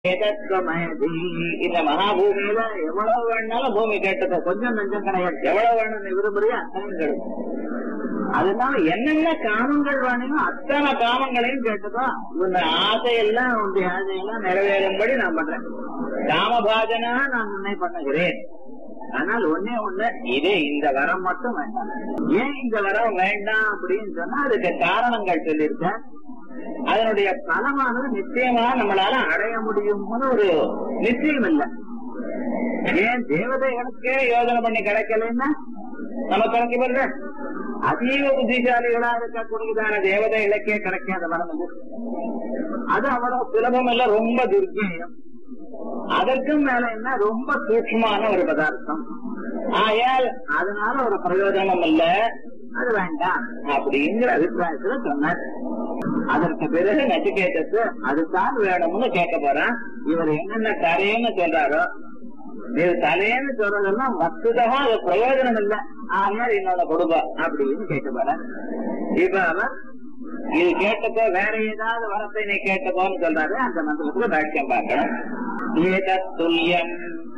ஏதத்வமயதி. இந்த மகாபூமியில எவ்வளவு வேணாலும் பூமி கேட்டது கொஞ்சம் நஞ்சம் கிடையாது எவ்வளவு வேணும் நீ விரும்புறியோ அத்தனையும் கிடைக்கும் அதனால என்னென்ன காமங்கள் வேணுமோ அத்தனை காமங்களையும் கேட்டுக்கோ உன் ஆசையெல்லாம் உன்னுடைய ஆசையெல்லாம் நிறைவேறும்படி நான் பண்றேன் காமபாஜனா நான் உன்னை பண்ணுகிறேன் ஆனால் ஒன்னே ஒண்ணு இது இந்த வரம் மட்டும் வேண்டாம் ஏன் இந்த வரம் வேண்டாம் அப்படின்னு சொன்னா அதுக்கு காரணங்கள் சொல்லியிருக்கேன் அதனுடைய பலமானது நிச்சயமா நம்மளால அடைய முடியும்னு ஒரு நிச்சயம் இல்லை ஏன் தேவதைகளுக்கே யோஜனை பண்ணி கிடைக்கலன்னா நமக்கு கிடைக்கப்படுற அதீவ புத்திசாலிகளா இருக்கக்கூடியதான தேவதைகளுக்கே கிடைக்காத வரம் இது அது அவ்வளவு சுலபம் இல்ல ரொம்ப துர்க்கியம் அதற்கும் மேல என்ன ரொம்ப சூக்ஷ்மமான ஒரு பதார்த்தம் ஆயால் அதனால ஒரு பிரயோஜனம் இல்ல அது வேண்டாம் அப்படிங்கிற அபிப்பிராயத்துல சொன்னார் அதற்கு பிறகு நச்சிகேதத்து அதுதான் வேணும்னு கேட்க போறான் இவர் என்னென்ன தரேன்னு சொல்றாரோ இது தலைன்னு சொல்றதெல்லாம் வஸ்துதா அது பிரயோஜனம் இல்ல ஆகையால் என்னோட கொடுப்பா அப்படின்னு கேட்க போறான் இப்ப அவன் இது கேட்டப்போ வேற ஏதாவது வரத்தை நீ கேட்டப்போன்னு சொல்றாரு அந்த மந்திரத்துல பாக்கியம் பார்க்கணும் ஏதத் துல்லியம்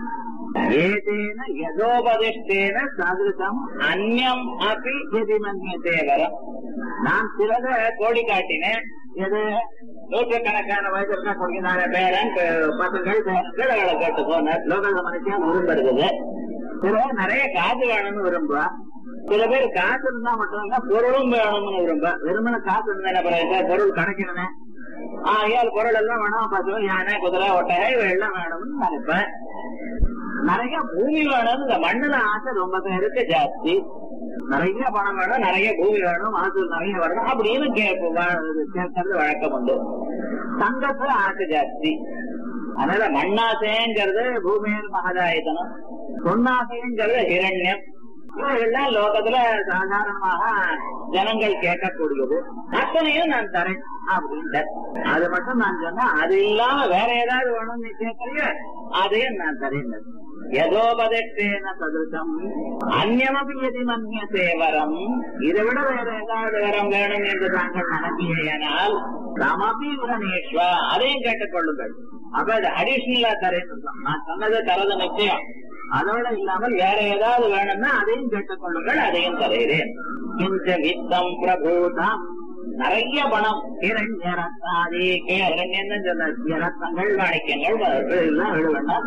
ஏதேன யதோபதிஷ்டேன சதுருதம் அந்யம் அப்படி எதி மன்யத்தே வரம் நான் சிலத கோடி காட்டினேன் எது நூற்றுக்கணக்கான வயசுல கொடுக்கிறார பேரன் பசங்கள் பேரன்கள் அவளை கேட்டு போனார் லோகல மனுஷன் விரும்புறது சில நிறைய காசு வேணும்னு விரும்புவா சில பேர் காசு இருந்தா மட்டும் இல்ல பொருளும் வேணும்னு விரும்ப வெறுமன காசு இருந்தா என்ன பண்ணுறது பொருள் கணக்கினே ஆகையால் பொருள் எல்லாம் வேணும் பசு யானை குதிரை ஒட்டகை இவையெல்லாம் வேணும்னு நினைப்பேன் நிறைய பூமி வேணும் இந்த மண்ணுல ஆசை ரொம்ப பேருக்கு ஜாஸ்தி நிறைய பணம் வேணும் நிறைய பூமி வேணும் ஆசை நிறைய வேணும் அப்படின்னு கேட்கறது வழக்கம் உண்டு தங்கத்துல ஆசை ஜாஸ்தி அதனால மண்ணாசைங்கிறது பூமியில் மகதாயுதனம் பொன்னாசைங்கிறது ஹிரண்யம் இவைகள்லாம் லோகத்துல சாதாரணமாக ஜனங்கள் கேட்கக்கூடியது அத்தனையும் நான் தரேன் அப்படின்ட்டு அது மட்டும் நான் சொன்னேன் அது இல்லாம வேற ஏதாவது வேணும்னு நீ கேட்கறிய அதையும் நான் தரேன் யதோபதேன சதுசம் அந்நமபி எதி மன்யசே வரம் இதை விட வேற ஏதாவது வரம் வேணும் என்று தாங்கள் நினைப்பீனால் தமபி உடனேஸ்வா அதையும் கேட்டுக்கொள்ளுங்கள் அப்ப அது அடிஷனலா தரேன் நான் சொன்னது தரது நிச்சயம் அதோட இல்லாமல் வேற ஏதாவது வேணும்னா அதையும் கேட்டுக்கொள்ளுங்கள் அதையும் தருகிறேன் கிஞ்ச வித்தம் பிரபூதம் நிறைய பணம் இரண்யரத்தாதி இரண்யன்னு சொன்ன ரத்தங்கள் மாணிக்கங்கள் எல்லாம் வேண்டாம்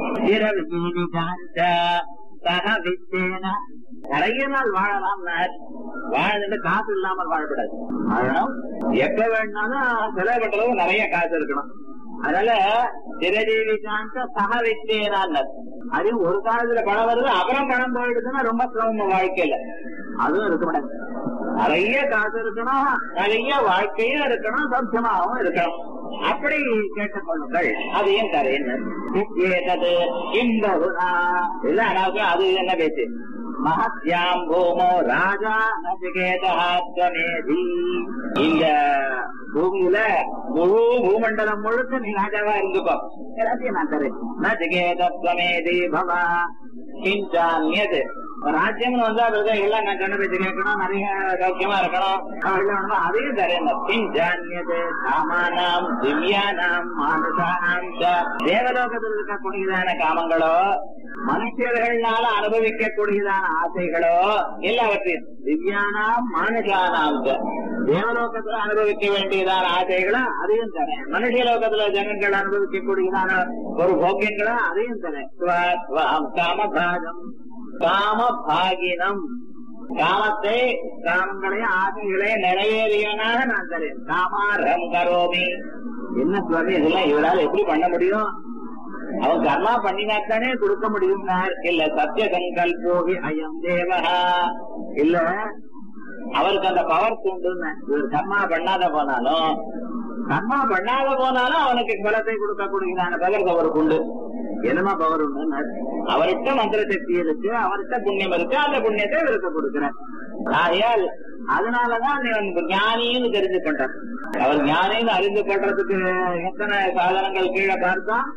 சக வித்தேன நிறைய நாள் வாழலாம் வாழ்ந்துட்டு காசு இல்லாமல் வாழக்கூடாது வாழணும் எப்ப வேணாலும் செலவு பண்றது நிறைய காசு இருக்கணும் அதனால சிரதேவி காந்த சக வித்தேனான் அது ஒரு காலத்துல பணம் வருது அப்புறம் பணம் போயிடுதுன்னா ரொம்ப சிரமம் வாழ்க்கையில அதுவும் இருக்க மாட்டாங்க நிறைய காசு இருக்கணும் நிறைய வாழ்க்கையும் இருக்கணும் சௌக்கியமாகவும் இருக்கணும் அப்படி கேட்டுக்கொள்ளுங்கள் அதையும் தரேன் ஏதது இந்த இல்ல அதாவது அது என்ன பேச்சு மகத்யாம் பூமோ ராஜா நசிகேதமேதி இந்த பூமியில முழு பூமண்டலம் முழுக்க நீ ராஜாவா இருந்துக்கோ எல்லாத்தையும் நான் தரேன் நசிகேதமேதி பவா கிஞ்சான்யது ராஜ்யம்னு வந்தா அதுக்கு எல்லாம் நான் கண்ணு பேச்சு கேட்கணும் நிறைய சௌக்கியமா இருக்கணும் அதையும் தரேன் கிஞ்சான்யது காமானாம் திவ்யானாம் மானுஷானாம் தேவலோகத்தில் இருக்கக்கூடியதான காமங்களோ மனுஷர்களால அனுபவிக்கக்கூடியதான ஆசைகளோ எல்லாவற்றையும் திவ்யானாம் மானுஷானாம் தேவலோகத்துல அனுபவிக்க வேண்டியதான ஆசைகளோ அதையும் தரேன் மனுஷ லோகத்துல ஜனங்கள் அனுபவிக்கக்கூடியதான ஒரு போக்கியங்களோ அதையும் தரேன் காமபாகம் காமபாகினம் காமத்தை காமங்களையும் ஆசைகளையும் நிறைவேறியவனாக நான் தரேன் காமாரம் கரோமி என்ன சுவாமி இதெல்லாம் இவரால் எப்படி பண்ண முடியும் அவன் கர்மா பண்ணினாத்தானே கொடுக்க முடியும் இல்ல சத்திய சங்கல்போகி அயம் தேவஹா இல்ல அவருக்கு அந்த பவர் உண்டுன்னு இவர் கர்மா பண்ணாத போனாலும் கர்மா பண்ணாத போனாலும் அவனுக்கு பலத்தை கொடுக்கக்கூடியதான பவர் அவருக்கு உண்டு என்னமா பவர் உண்டு அவர்கிட்ட மந்திர சக்தி இருக்கு அவர்கிட்ட புண்ணியம் இருக்கு அந்த புண்ணியத்தை இவருக்கு கொடுக்கிறார் ஆகையால் அதனாலதான் நீ ஞானின்னு தெரிஞ்சு பண்றான் அவர் ஞானின்னு அறிந்து பண்றதுக்கு எத்தனை சாதனங்கள் கீழே பார்த்தா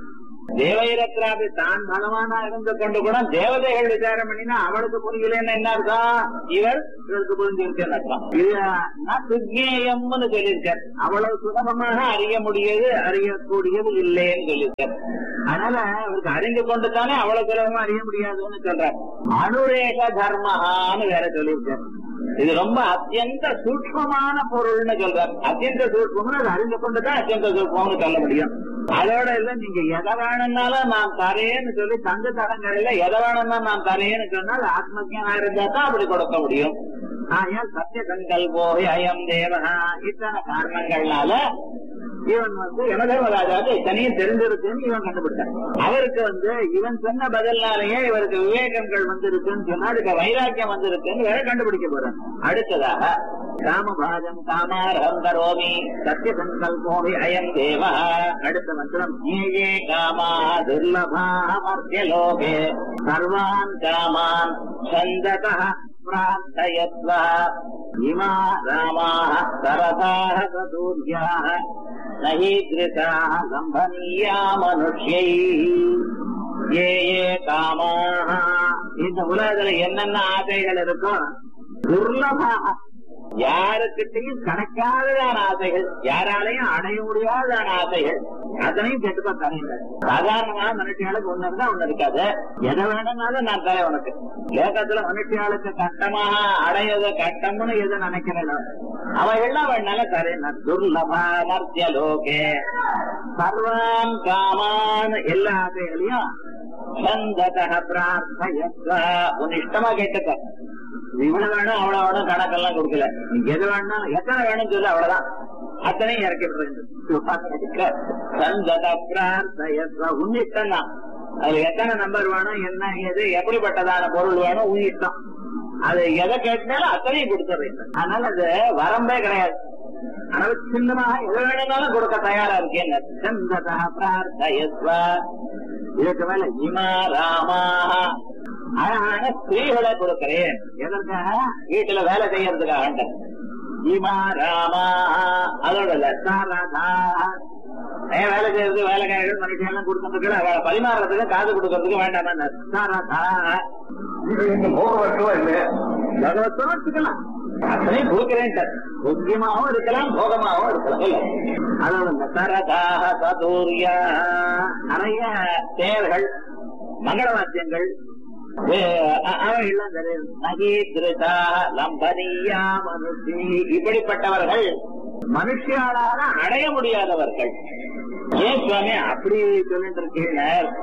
தேவைரத்ராபி தான் பகவானா இருந்து கொண்டு கூட தேவதைகள் விசாரம் பண்ணினா அவளுக்கு புரியலன்னு என்ன அர்த்தம் இவர் இவருக்கு புரிஞ்சிருக்கேன்னு அர்த்தம் இது சுஜேயம்னு சொல்லியிருக்கார் அவ்வளவு சுலபமாக அறிய முடியாது அறியக்கூடியது இல்லைன்னு சொல்லியிருக்கார் அதனால அவருக்கு அறிந்து கொண்டு தானே அவ்வளவு சுலபமா அறிய முடியாதுன்னு சொல்றார் அனுரேக தர்மஹான்னு வேற சொல்லியிருக்கார் இது ரொம்ப அத்தியந்த சூட்சமான பொருள்னு சொல்றார் அத்தியந்த சூட்சம்னு அது அறிந்து கொண்டுதான் அத்தியந்த சூட்சம்னு சொல்ல முடியும் அதோட இல்ல நீங்க எதை வேணும்னாலும் நான் தரேன்னு சொல்லி தங்க தரங்கள்ல எதை வேணும்னா நான் தரேன்னு சொன்னால் ஆத்மஜனா இருந்தா தான் அப்படி கொடுக்க முடியும் ஆகையால் சத்திய சங்கல்போ அயம் தேவகா இத்தனை காரணங்கள்னால இவன் வந்து யமதர்மராஜாவுக்கு இத்தனையும் தெரிஞ்சிருக்குன்னு இவன் கண்டுபிடிச்சான் அவருக்கு வந்து இவன் சொன்ன பதில்னாலேயே இவருக்கு விவேகங்கள் வந்திருக்குன்னு சொன்னா அதுக்கு வைராக்கியம் வந்திருக்குன்னு வேற கண்டுபிடிக்க போறான் அடுத்ததாக காமபாஜம் காமாரகம் கரோமி சத்திய சங்கல்போமி அயம் தேவா அடுத்த மந்திரம் ஏ ஏ காமா துர்லபா மர்த்தியலோகே சர்வான் காமான் சந்ததா प्रार्थयत्वा इमा रामाः सरसाः सदूर्याः न हीदृशाः सम्भनीया मनुष्यैः ये ये காமாக இந்த உலகத்துல என்னென்ன ஆசைகள் இருக்கோ துர்லபாக யாருக்கிட்டையும் கிடைக்காததான ஆசைகள் யாராலையும் அடைய முடியாததான ஆசைகள் அதனையும் கெட்டுப்பா தரையில சாதாரணமா மனுஷியாளுக்கு ஒண்ணு இருந்தா ஒண்ணு இருக்காது எதை வேணும்னாலும் நான் தரேன் உனக்கு லோகத்துல மனுஷியாளுக்கு கட்டமாக அடையது கட்டம்னு எது நினைக்கிறேன் அவைகள்லாம் வேணாலும் தரேன் துர்லபா மர்த்திய லோகே சர்வான் காமான் எல்லா ஆசைகளையும் சந்ததக பிரார்த்தயத்வா உன் இஷ்டமா கேட்டுக்க இவ்வளவு வேணும் அவ்வளவு வேணும் கணக்கெல்லாம் கொடுக்கல நீங்க எது வேணும் எத்தனை வேணும் சொல்லு அவ்வளவுதான் அத்தனையும் இறக்கி விடுறேன் சந்தத பிரார்த்தயத்வா உன் இஷ்டம் தான் அதுல எத்தனை நம்பர் வேணும் என்ன எது எப்படிப்பட்டதான பொருள் வேணும் உன் இஷ்டம் அது எதை கேட்டாலும் அத்தனையும் கொடுத்துறேன் அதனால அது வரம்பே கிடையாது அளவு சின்னமாக எது வேணும்னாலும் கொடுக்க தயாரா இருக்கேன் சந்ததா பிரார்த்தயத்வா இதுக்கு மேல இமா ராமாக அழகான ஸ்திரீகளை கொடுக்கிறேன் எதற்காக வீட்டுல வேலை செய்யறதுக்காக இமா ராமா அதோட இல்ல சாரதா ஏன் வேலை செய்யறது வேலைக்காரர்கள் மனுஷன் கொடுக்கறதுக்கு அவளை பரிமாறுறதுக்கு காது கொடுக்கறதுக்கு வேண்டாம் சாரதா பகவத்தம் வச்சுக்கலாம் அத்தனையும் கொடுக்கிறேன் சார் முக்கியமாகவும் இருக்கலாம் போகமாகவும் இருக்கலாம் இல்ல அதோட இந்த சரதாக சதூரியா நிறைய தேர்கள் மங்கள வாத்தியங்கள் இப்படிப்பட்டவர்கள் மனுஷியாளால அடைய முடியாதவர்கள் ஏன் சுவாமி அப்படி சொல்லிட்டு இருக்கீங்க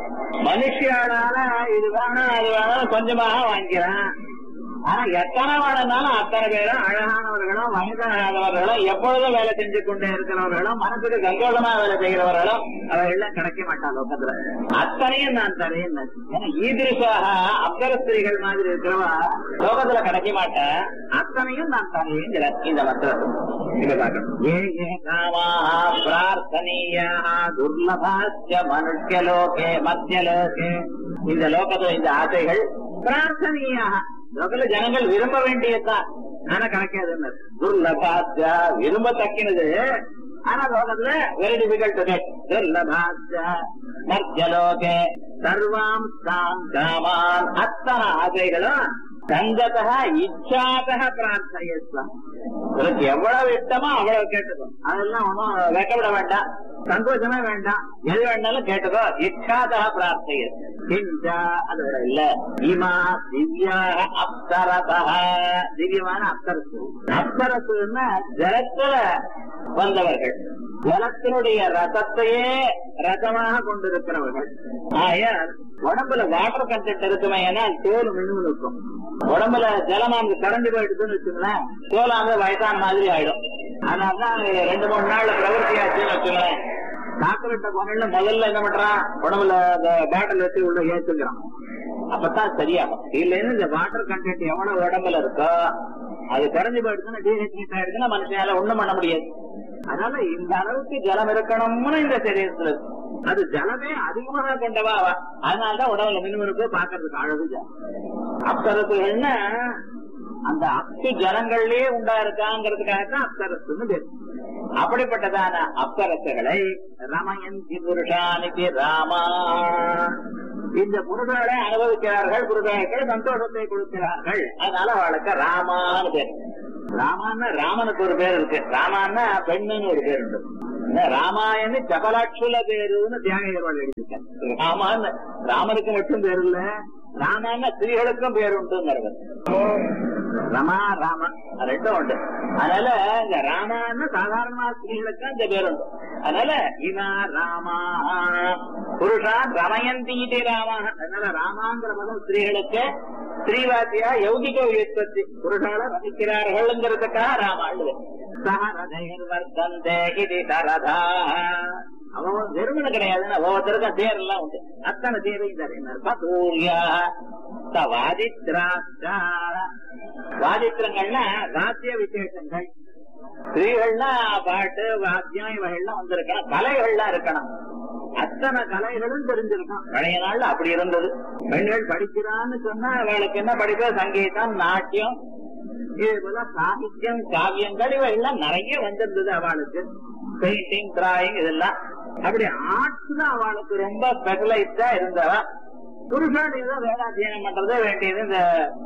மனுஷியாளால இது வேணும் அது வேணும் கொஞ்சமாக வாங்கிறான் ஆனா எத்தனை வேணும்னாலும் அத்தனை பேரும் அழகானவர்களும் வயதானவர்களும் எப்பொழுதும் வேலை செஞ்சு கொண்டே இருக்கிறவர்களும் மனசுக்கு சந்தோஷமா வேலை செய்கிறவர்களும் அவர்கள் கிடைக்க மாட்டாங்க லோகத்துல அத்தனையும் நான் தரேன் ஏன்னா ஈதிருஷாக அப்சர ஸ்திரீகள் மாதிரி இருக்கிறவா லோகத்துல கிடைக்க மாட்டேன் அத்தனையும் நான் தரேங்கிற இந்த மந்திரம் இதை பார்க்கணும் ஏ ஏ காமாக பிரார்த்தனீயா துர்லபாச்ச மனுஷ்யலோகே மத்தியலோகே இந்த லோகத்துல இந்த ஆசைகள் பிரார்த்தனீயாக லோகல ஜனங்கள் விரும்ப வேண்டியதுதான் ஆனா கிடைக்காது துர்லபாச்சா விரும்ப தக்கினது ஆனா லோகத்துல வெரி டிஃபிகல்ட் டு கெட் துர்லபாச்சா மத்தியலோகே சர்வாம் தாம் காமான் அத்தனை ஆசைகளும் சங்கதக இச்சாதக பிரார்த்தயத்வா உனக்கு எவ்வளவு இஷ்டமோ அவ்வளவு கேட்டுக்கோ அதெல்லாம் ஒன்றும் வெக்கப்பட வேண்டாம் சந்தோஷமே வேண்டாம் எது வேணாலும் கேட்டுக்கோ இச்சாதக பிரார்த்தைய கிஞ்சா அதோட இல்ல இமா திவ்யா அப்சரதா திவ்யமான அப்சரசு அப்சரசுன்னா ஜலத்துல வந்தவர்கள் ஜலத்தினுடைய ரசத்தையே ரசமாக கொண்டிருக்கிறவர்கள் ஆயால் உடம்புல வாட்டர் கண்டென்ட் இருக்குமே ஏன்னா தோல் மின்னு இருக்கும் உடம்புல ஜலமானது கரண்டு போயிடுதுன்னு வச்சுங்களேன் தோலானது வயசான மாதிரி ஆயிடும் அதனாலதான் ரெண்டு மூணு நாள்ல பிரவர்த்தி ஆச்சுன்னு வச்சுங்களேன் டாக்டர்கிட்ட போன முதல்ல என்ன பண்றான் உடம்புல அந்த பாட்டில் வச்சு உள்ள ஏத்துக்கிறான் அப்பதான் சரியாகும் இல்லைன்னு இந்த வாட்டர் கண்டென்ட் எவ்வளவு உடம்புல இருக்கோ அது குறைஞ்சு போயிடுச்சுன்னா டீஹைட்ரேட் ஆயிடுச்சுன்னா மனுஷனால ஒண்ணும் பண்ண முடியாது அதனால இந்த அளவுக்கு ஜலம் இருக்கணும்னு இந்த சரீரத்துல இருக்கு. அது ஜலமே அதிகமாக கொண்டவா அவ. அதனாலதான் உடம்புல மின்மிருப்பு பாக்குறதுக்கு அழகு அப்சரசுகள்னா அந்த அப்சு ஜலங்கள்லயே உண்டா இருக்காங்கிறதுக்காக தான் அப்சரசுன்னு பேரு அப்படிப்பட்டதான அப்சரசுகளை ரமயந்தி புருஷானிக்கு ராமா இந்த புருஷர்களை அனுபவிக்கிறார்கள் புருஷர்கள் சந்தோஷத்தை கொடுக்கிறார்கள் அதனால அவளுக்கு ராமான்னு பேர் ராமான்னா ராமனுக்கு ஒரு பேர் இருக்கு ராமான்னா பெண்ணுன்னு ஒரு பேர் உண்டு இந்த ராமாயணு சபலாட்சுல பேருன்னு தியாகிகள் எழுதியிருக்காங்க ராமான்னு ராமனுக்கு மட்டும் பேர் இல்ல ராமான்னா ஸ்திரீகளுக்கும் பேர் உண்டுங்கிறவர் ரமா ராம ரெண்டும் உண்டு அதனால இந்த ராமான்னு சாதாரணமா ஸ்திரீகளுக்கு அந்த பேர் உண்டு அதனால இவா ராமா புருஷா ரமயந்தி இது ராமா அதனால ராமாங்கிற பதம் ஸ்திரீகளுக்கு ஸ்ரீவாத்தியா யௌகிக உற்பத்தி புருஷால ரமிக்கிறார்கள்ங்கிறதுக்காக ராமா எழுது சஹரதைகள் வர்த்தந்தே இது சரதா அவன் வெறுமனு கிடையாதுன்னு ஒவ்வொருத்தருக்கும் தேர் எல்லாம் உண்டு அத்தனை தேவையும் தரேன் பதூரியா வாதித்ராஷ்டா வாதித்திரங்கள்னா வாத்திய விசேஷங்கள் ஸ்திரீகள்னா பாட்டு வாத்தியம் இவைகள்லாம் வந்திருக்கணும் கலைகள்லாம் இருக்கணும் அத்தனை கலைகளும் தெரிஞ்சிருக்கும் பழைய நாள்ல அப்படி இருந்தது பெண்கள் படிக்கிறான்னு சொன்னா அவளுக்கு என்ன படிப்பு சங்கீதம் நாட்டியம் இது போல சாகித்யம் காவியங்கள் இவையெல்லாம் நிறைய வந்திருந்தது அவளுக்கு பெயிண்டிங் டிராயிங் இதெல்லாம் அப்படி ஆர்ட்ஸ் தான் அவளுக்கு ரொம்ப ஸ்பெஷலைஸ்டா இருந்தவ புருஷன் ஏதோ வேதாத்தியனம் பண்றது வேண்டியது இந்த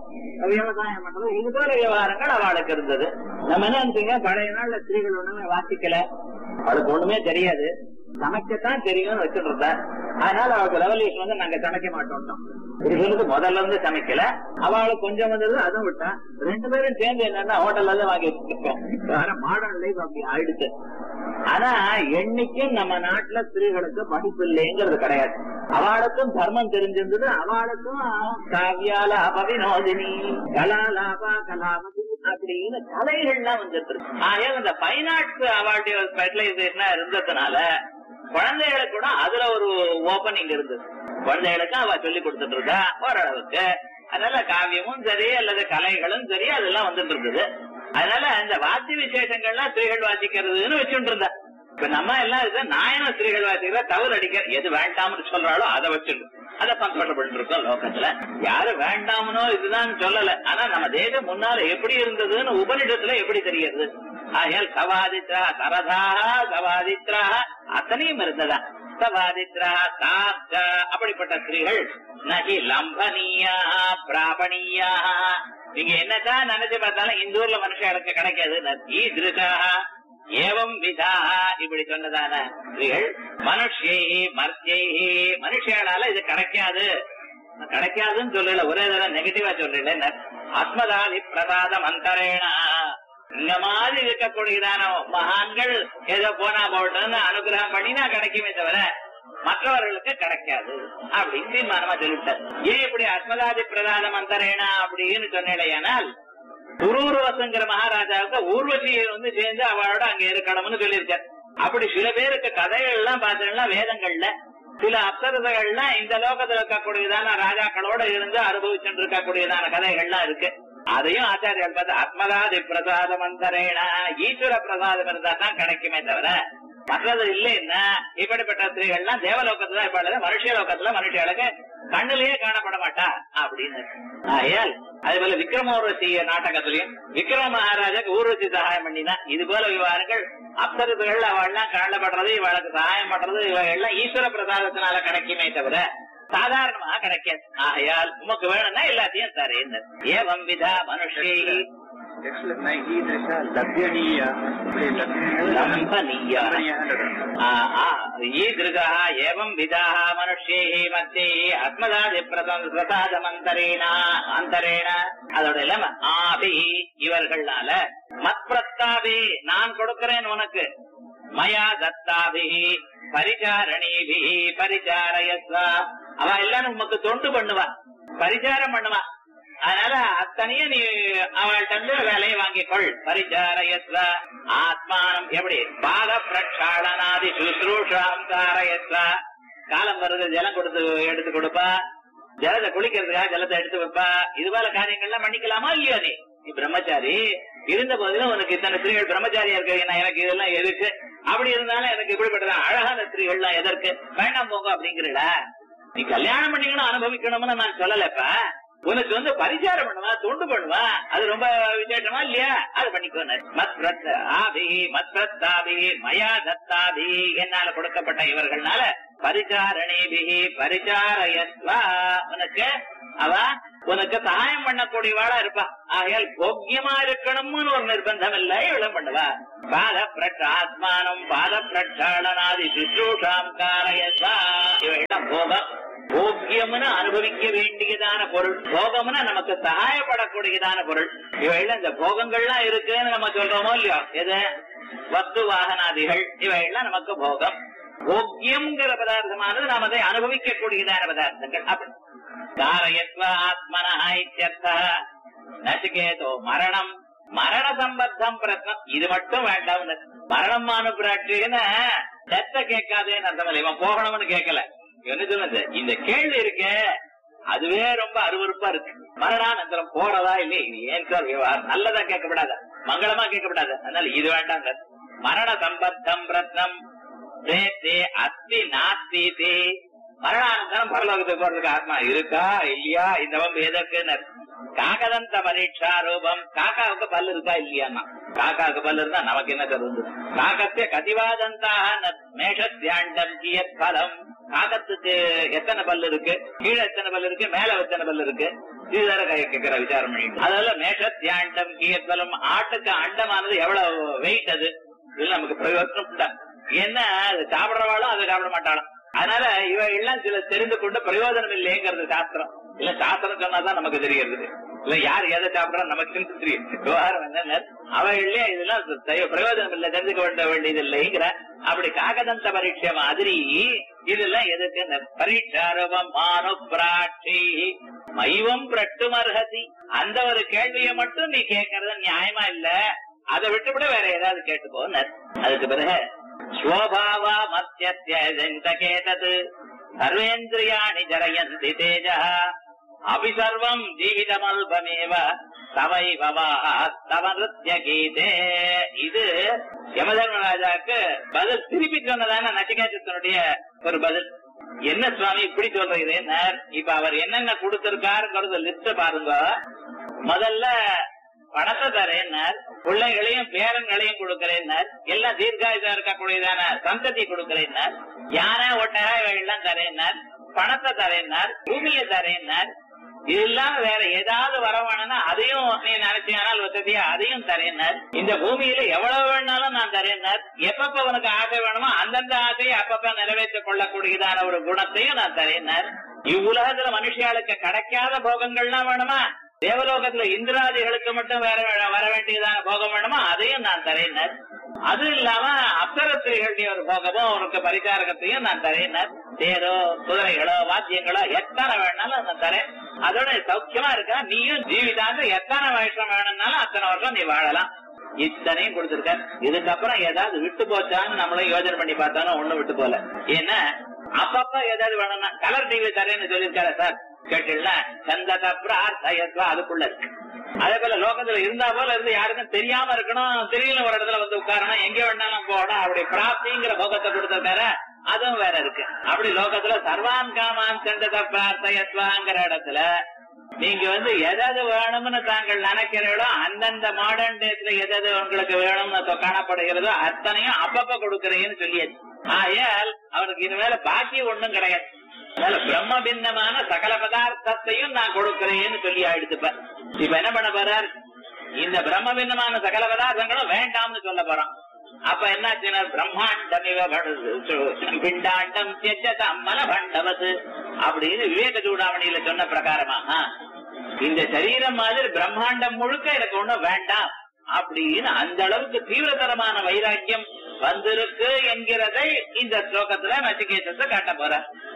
விவசாயம் பண்றது இது போல விவகாரங்கள் அவளுக்கு இருந்தது நம்ம என்ன நினைச்சீங்க பழைய நாள்ல ஸ்திரீகள் ஒண்ணுமே வாசிக்கல அவளுக்கு ஒண்ணுமே தெரியாது சமைக்கத்தான் தெரியும்னு வச்சுட்டு இருந்தா அதனால அவளுக்கு ரெவல்யூஷன் வந்து நாங்க சமைக்க மாட்டோம் புருஷனுக்கு முதல்ல இருந்து சமைக்கல அவளுக்கு கொஞ்சம் வந்தது அதுவும் விட்டா ரெண்டு பேரும் சேர்ந்து என்னன்னா ஹோட்டல்ல இருந்து வாங்கி வச்சிருக்கோம் வேற மாடர்ன் லைஃப் அப்படி ஆயிடுச்சு ஆனா என்னைக்கும் நம்ம நாட்டுல ஸ்திரீகளுக்கு படிப்பு இல்லைங்கிறது கிடையாது அவளுக்கும் தர்மம் தெரிஞ்சிருந்தது அவளுக்கும் காவியால அபவினோதினி கலாலாபா கலாபதி அப்படின்னு கலைகள்லாம் வந்துட்டு இருக்கு ஆகையால் இந்த ஃபைன் ஆர்ட்ஸ் அவார்டு ஸ்பெஷலைசேஷனா இருந்ததுனால குழந்தைகளுக்கு கூட அதுல ஒரு ஓபனிங் இருந்தது குழந்தைகளுக்கு அவ சொல்லி கொடுத்துட்டு இருக்கா ஓரளவுக்கு அதனால காவியமும் சரி அல்லது கலைகளும் சரி அதெல்லாம் வந்துட்டு இருந்தது அதனால இந்த வாத்திய விசேஷங்கள்லாம் ஸ்திரீகள் வாசிக்கிறதுன்னு வச்சுட்டு இருந்தா இப்ப நம்ம எல்லாம் இது நாயன ஸ்திரீகள் வாசிக்கிற தவறு அடிக்கிற எது வேண்டாம்னு சொல்றாளோ அதை வச்சுட்டு அதை சந்தோஷப்பட்டு இருக்கோம் லோகத்துல யாரு வேண்டாமனோ இதுதான் சொல்லல ஆனா நம்ம தேசம் முன்னால எப்படி இருந்ததுன்னு உபனிடத்துல எப்படி தெரிகிறது ஆகையால் சவாதித்ரா சரதாக சவாதித்ரா அத்தனையும் இருந்ததா சவாதித்ரா தாப்த அப்படிப்பட்ட ஸ்திரீகள் நகி லம்பனியா பிராபணியா நீங்க என்னதான் நினைச்சு பார்த்தாலும் இந்த ஊர்ல மனுஷங்களுக்கு கிடைக்காது ஈதிருஷா ஏவம் விதா இப்படி சொன்னதான ஸ்திரீகள் மனுஷை மர்த்தியை மனுஷியால இது கிடைக்காது கிடைக்காதுன்னு சொல்லல ஒரே தடவை நெகட்டிவா சொல்லல ஆத்மதாதி பிரசாதம் அந்தரேனா இந்த மாதிரி இருக்கக்கூடியதான மகான்கள் ஏதோ போனா போட்டோன்னு அனுகிரகம் பண்ணினா கிடைக்குமே தவிர மற்றவர்களுக்கு கிடைக்காது அப்படின்னு தீர்மானமா சொல்லிட்டார் ஏன் இப்படி அஸ்மதாதி பிரதான மந்தரேனா அப்படின்னு சொன்னேனால் துருவசுங்கிற மகாராஜாவுக்கு ஊர்வசியை வந்து சேர்ந்து அவளோட அங்க இருக்கணும்னு சொல்லியிருக்கார் அப்படி சில பேருக்கு கதைகள் எல்லாம் பார்த்தீங்கன்னா வேதங்கள்ல சில அப்சரசகள்லாம் இந்த லோகத்துல இருக்கக்கூடியதான ராஜாக்களோட இருந்து அனுபவிச்சுட்டு இருக்கக்கூடியதான கதைகள்லாம் இருக்கு அதையும் ஆச்சாரியர் பார்த்து ஆத்மதாதி பிரசாத மந்தரேனா ஈஸ்வர பிரசாதம் இருந்தா தான் கிடைக்குமே தவிர மற்றது இல்லைன்னா இப்படிப்பட்ட ஸ்திரீகள்லாம் தேவலோகத்துல இப்ப அல்லது மனுஷ லோகத்துல மனுஷர்களுக்கு கண்ணிலேயே காணப்பட மாட்டா அப்படின்னு ஆயால் அதே போல விக்ரம ஊர்வசி நாடகத்திலையும் விக்ரம மகாராஜாக்கு ஊர்வசி சகாயம் பண்ணினா இது போல விவகாரங்கள் அப்சரத்துகள் அவள்லாம் காணப்படுறது இவளுக்கு சகாயம் பண்றது இவைகள்லாம் ஈஸ்வர பிரசாதத்தினால கிடைக்குமே தவிர சாதாரணமா கிடைக்காது ஆகையால் உமக்கு வேணும்னா எல்லாத்தையும் தரேன் ஏவம் விதா மனுஷே ஈதృగः ஏவம் விதாः மனுஷ்யைः மத்தியே ஆத்மதாதி பிரசாதமந்தரேன அந்தரேன அதோட இல்லாம ஆபி இவர்களால மத்பிரஸ்தாபி நான் கொடுக்கிறேன் உனக்கு மயா தத்தாபி பரிச்சாரணீபி பரிச்சாரயஸ்வா அவ எல்லாரும் உமக்கு தொண்டு பண்ணுவா பரிச்சாரம் பண்ணுவா அதனால அத்தனையும் நீ அவள்கிட்ட இருந்து வேலையை வாங்கிக்கொள் பரிச்சாரயஸ்வ ஆத்மானம் எப்படி பாக பிரக்ஷாளனாதி சுசுரூஷாம் காரயஸ்வ காலம் வருது ஜலம் கொடுத்து எடுத்து கொடுப்பா ஜலத்தை குளிக்கிறதுக்காக ஜலத்தை எடுத்து வைப்பா இது போல காரியங்கள்லாம் பண்ணிக்கலாமா இல்லையா நீ நீ பிரம்மச்சாரி இருந்த போதிலும் உனக்கு இத்தனை ஸ்திரீகள் பிரம்மச்சாரியா இருக்கு எனக்கு இதெல்லாம் எதுக்கு அப்படி இருந்தாலும் எனக்கு இப்படிப்பட்டதான் அழகான ஸ்திரீகள்லாம் எதற்கு வேண்டாம் போங்க அப்படிங்கிறடா நீ கல்யாணம் பண்ணிக்கணும் அனுபவிக்கணும்னு நான் சொல்லலப்ப உனக்கு வந்து பரிசாரம் பண்ணுவா தொண்டு பண்ணுவா அது ரொம்ப விசேஷமா இல்லையா அது பண்ணிக்கோ மத் பிரத் ஆபி மத் பிரத்தாபி மயா தத்தாபி என்னால கொடுக்கப்பட்ட இவர்கள்னால பரிசாரணேபிகி பரிசாரயத்வா உனக்கு அவ உனக்கு சகாயம் பண்ணக்கூடியவாளா இருப்பா ஆகையால் போக்கியமா இருக்கணும்னு ஒரு நிர்பந்தம் இல்ல இவ்வளவு பண்ணுவா பாத பிரட்ச ஆத்மானம் பாத பிரட்சாளனாதி சுஷ்ரூஷாம் காரயத்வா இவையெல்லாம் போகம் போக்கியம்னு அனுபவிக்க வேண்டியதான பொருள் போகம்னா நமக்கு சகாயப்படக்கூடியதான பொருள் இவையெல்லாம் இந்த போகங்கள்லாம் இருக்குன்னு நம்ம சொல்றோமோ இல்லையோ எது வஸ்து வாகனாதிகள் இவையெல்லாம் நமக்கு போகம் போக்கியம்ங்கிற பதார்த்தமானது நாம் அதை அனுபவிக்கக்கூடியதான பதார்த்தங்கள் அப்படி காரயத்வ ஆத்மனா இத்தியர்த்தா நசிகேதோ மரணம் மரண சம்பத்தம் பிரச்சனம் இது மட்டும் வேண்டாம் மரணம் அனுப்புறாட்டுன்னு டெத்த கேட்காதேன்னு அர்த்தம் இல்லை இவன் போகணும்னு கேட்கல என்ன சொன்னது இந்த கேள்வி இருக்கே அதுவே ரொம்ப அருவருப்பா இருக்கு மரணானந்தரம் போறதா இல்லை இது ஏன் சார் விவகாரம் நல்லதா கேட்கப்படாத மங்களமா கேட்கப்படாத அதனால இது வேண்டாம் சார் மரண சம்பத்தம் பிரத்னம் அஸ்தி நாஸ்தி தே மரணானந்தரம் பரலோகத்துக்கு போறதுக்கு ஆத்மா இருக்கா இல்லையா இந்த வம்பு எதற்குன்னு காகதந்த பரீட்சா ரூபம் காக்காவுக்கு பல்லு இருக்கா இல்லையாமா காக்காவுக்கு பல்லு இருந்தா நமக்கு என்ன தருவது காக்கத்திய கதிவாதந்தாக மேஷத்தியாண்டம் கியத் பலம் காகத்துக்கு எத்தனை பல்லு இருக்கு கீழே எத்தனை பல்லு இருக்கு மேல எத்தனை பல்லு இருக்கு இதுதான கேட்கிற விசாரம் பண்ணிட்டு அதனால மேஷத்தியாண்டம் கியத் பலம் ஆட்டுக்கு அண்டமானது எவ்வளவு வெயிட் அது இது நமக்கு பிரயோஜனம் தான் என்ன அது சாப்பிடுறவாளும் அதை சாப்பிட மாட்டாளாம் அதனால இவ எல்லாம் சில தெரிந்து கொண்டு பிரயோஜனம் இல்லைங்கிறது சாஸ்திரம் இல்ல சாஸ்திரம் சொன்னாதான் நமக்கு தெரிகிறது இல்ல யார் எதை சாப்பிடறா நமக்கு தெரியும் விவகாரம் என்ன அவைகளே இதெல்லாம் பிரயோஜனம் இல்ல தெரிஞ்சுக்க வேண்ட வேண்டியது இல்லைங்கிற அப்படி காகதந்த பரீட்சை மாதிரி இதெல்லாம் எதுக்கு இந்த பரீட்சாரவம் மானு பிராட்சி மைவம் பிரட்டுமர்ஹதி அந்த ஒரு கேள்வியை மட்டும் நீ கேட்கறது நியாயமா இல்ல அதை விட்டுவிட வேற ஏதாவது கேட்டுக்கோன்னு அதுக்கு பிறகு ஸ்வபாவா மத்தியத்யேதத் சர்வேந்திரியாணி ஜரயந்தி தேஜ அபிசர்வம் ஜீவிதமல்பமேவ தவை தவ நிருத்திய கீதே இது யமதர்மராஜாக்கு பதில் திருப்பி சொன்னதான நச்சிகேதத்தினுடைய ஒரு பதில் என்ன சுவாமி இப்படி சொல்றீங்க இப்ப அவர் என்னென்ன கொடுத்திருக்காருங்கிறது லிஸ்ட் பாருங்க முதல்ல பணத்தை தரேன்னார் பிள்ளைகளையும் பேரன்களையும் கொடுக்கிறேன்னார் எல்லாம் தீர்காயுதா இருக்கக்கூடியதான சந்ததி கொடுக்கிறேன்னார் யானை ஒட்டக எல்லாம் தரேன்னார் பணத்தை தரேன்னார் பூமியை தரேன்னார் இதெல்லாம் வேற ஏதாவது வரவானா அதையும் நீ நினைச்சியானால் வசதியா அதையும் தரேன்னார் இந்த பூமியில எவ்வளவு வேணாலும் நான் தரேன்னார் எப்பப்ப உனக்கு ஆசை வேணுமோ அந்தந்த ஆசையை அப்பப்ப நிறைவேற்றிக் கொள்ளக்கூடியதான ஒரு குணத்தையும் நான் தரேன்னார் இவ்வுலகத்துல மனுஷியாளுக்கு கிடைக்காத போகங்கள்லாம் வேணுமா தேவலோகத்துல இந்திராதிகளுக்கு மட்டும் வேற வர வேண்டியதான போகம் வேணுமோ அதையும் நான் தரேனர் அது இல்லாம அப்சரத்திரிகளுடைய ஒரு போகமோ உனக்கு பரிகாரகத்தையும் நான் தரேனர் தேரோ குதிரைகளோ வாத்தியங்களோ எத்தனை வேணாலும் நான் தரேன் அதோட சௌக்கியமா இருக்கா நீயும் ஜீவிதாங்க எத்தனை வருஷம் வேணும்னாலும் அத்தனை வருஷம் நீ வாழலாம் இத்தனையும் கொடுத்திருக்க இதுக்கப்புறம் ஏதாவது விட்டு போச்சான்னு நம்மளும் யோஜனை பண்ணி பார்த்தாலும் ஒண்ணும் விட்டு போல ஏன்னா அப்பப்ப ஏதாவது வேணும்னா கலர் டிவி தரேன்னு சொல்லியிருக்காரு சார் கேட்டீங்களா சந்தத பிரார்த்தயத்வா அதுக்குள்ள இருக்கு அதே போல லோகத்துல இருந்தா போல இருந்து யாருக்கும் தெரியாம இருக்கணும் தெரியல ஒரு இடத்துல வந்து உட்காரணும் எங்க வேணாலும் போகணும் அப்படி பிராப்திங்கிற போகத்தை கொடுத்திருக்காரு அதுவும் வேற இருக்கு அப்படி லோகத்துல சர்வான் காமான் சந்தத பிரார்த்தயத்வாங்கிற இடத்துல நீங்க வந்து எதாவது வேணும்னு தாங்கள் நினைக்கிறீங்களோ அந்தந்த மாடர்ன் டேஸ்ல எதாவது உங்களுக்கு வேணும்னு காணப்படுகிறதோ அத்தனையும் அப்பப்ப கொடுக்கறேன்னு சொல்லியாச்சு ஆயால் அவனுக்கு இனிமேல பாக்கி ஒண்ணும் கிடையாது அதனால பிரம்ம பின்னமான சகல பதார்த்தத்தையும் நான் கொடுக்கிறேன்னு சொல்லி ஆயிடுத்துப்ப இப்ப என்ன பண்ண போறார் இந்த பிரம்ம பின்னமான சகல பதார்த்தங்களும் வேண்டாம்னு சொல்ல போறான் அப்ப என்னாச்சுன்னா பிரம்மாண்டம் இவ பிண்டாண்டம் அம்மன பண்டவது அப்படின்னு விவேக சூடாமணியில சொன்ன பிரகாரமாக இந்த சரீரம் மாதிரி பிரம்மாண்டம் முழுக்க எனக்கு ஒண்ணும் வேண்டாம் அப்படின்னு அந்த அளவுக்கு தீவிரதரமான வைராக்கியம் வந்திருக்கு என்கிறதை இந்த ஸ்லோகத்துல நச்சிகேதத்தை காட்ட போற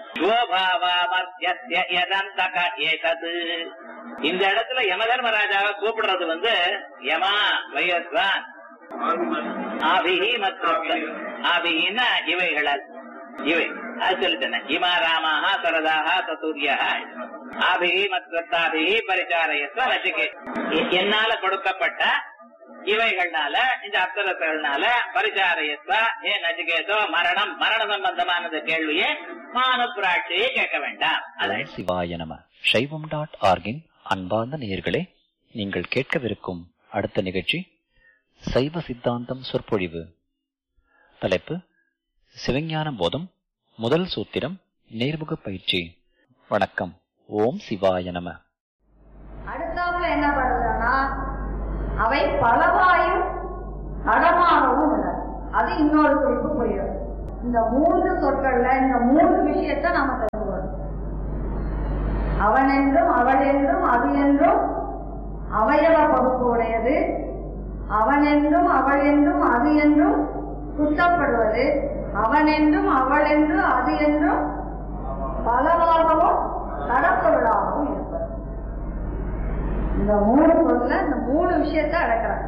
இந்த இடத்துல யமதர்மராஜாவை கூப்பிடுறது வந்து யமா வயஸ்வான் ஆபிஹி மற்றும் ஆபிஹின்னா இவைகளால் இவை அது சொல்லிட்டேன் இமா ராமாக சரதாக சசூரியா ஆபிஹி மத்வத்தாபிஹி பரிச்சாரயத்வ நச்சிகே என்னால கொடுக்கப்பட்ட இவைகள்னால இந்த அப்சரசர்கள்னால பரிச்சாரயத்வ ஏ நச்சிகேதோ மரணம் மரண சம்பந்தமானது கேள்வியே மானு பிராட்சியை கேட்க வேண்டாம் ஓம் சிவாய நம சைவம் டாட் ஆர்கின் அன்பார்ந்த நேயர்களே நீங்கள் கேட்கவிருக்கும் அடுத்த நிகழ்ச்சி சைவ சித்தாந்தம் சொற்பொழிவு தலைப்பு சிவஞான போதம் முதல் சூத்திரம் நேர்முக பயிற்சி வணக்கம் ஓம் சிவாய நம அடுத்தாப்புல என்ன பண்ணுதுன்னா அவை பலவாயும் நடமாகவும் உள்ளது அது இன்னொரு குறிப்பு புரியும் இந்த மூன்று சொற்கள்ல இந்த மூன்று விஷயத்தை நாம தெரிஞ்சுக்கணும் அவன் என்றும் அவள் என்றும் அது என்றும் அவயவ பகுப்பு உடையது அவன் என்றும் அவள் என்றும் அது என்றும் குற்றப்படுவது அவன் என்றும் அவள் என்றும் அது என்றும் பலவாகவும் கடப்பொருளாகவும் இருப்பது இந்த மூணு பொருள்ல இந்த மூணு விஷயத்தை அடக்குறாங்க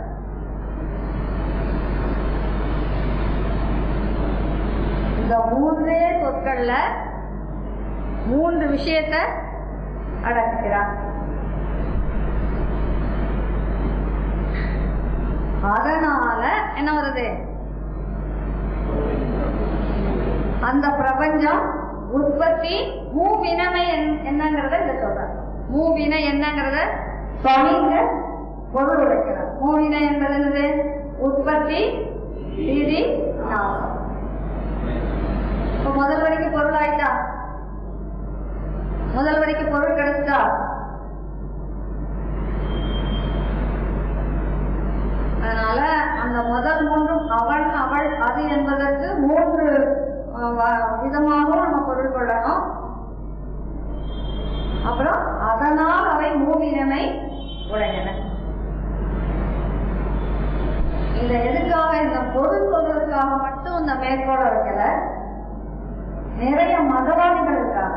இந்த மூன்றே சொற்கள்ல மூன்று விஷயத்தை அடக்குகிறார் அதனால என்ன வருது அந்த பிரபஞ்சம் உற்பத்தி மூவினமை என்- என்னங்கறத இத சொல்றாங்க மூவினை என்னங்கறத சுவாமிங்க பொருள் உடைக்கிறார் மூவினை என்பது என்னது உற்பத்தி விதி நாசம் இப்ப முதல் வரைக்கும் பொருள் ஆயிட்டா முதல் வரைக்கும் பொருள் கிடைச்சா அதனால அந்த முதல் மூன்றும் அவன் அவள் அது என்பதற்கு மூன்று அஹ், வ- விதமாகவும் நம்ம பொருள் கொள்ளணும் அப்புறம் அதனால் அவை மூவினமை உடையன இந்த எதுக்காக இந்த பொருள் சொல்றதுக்காக மட்டும் இந்த மேற்கோள வைக்கல நிறைய மதவாதிகள் இருக்காங்க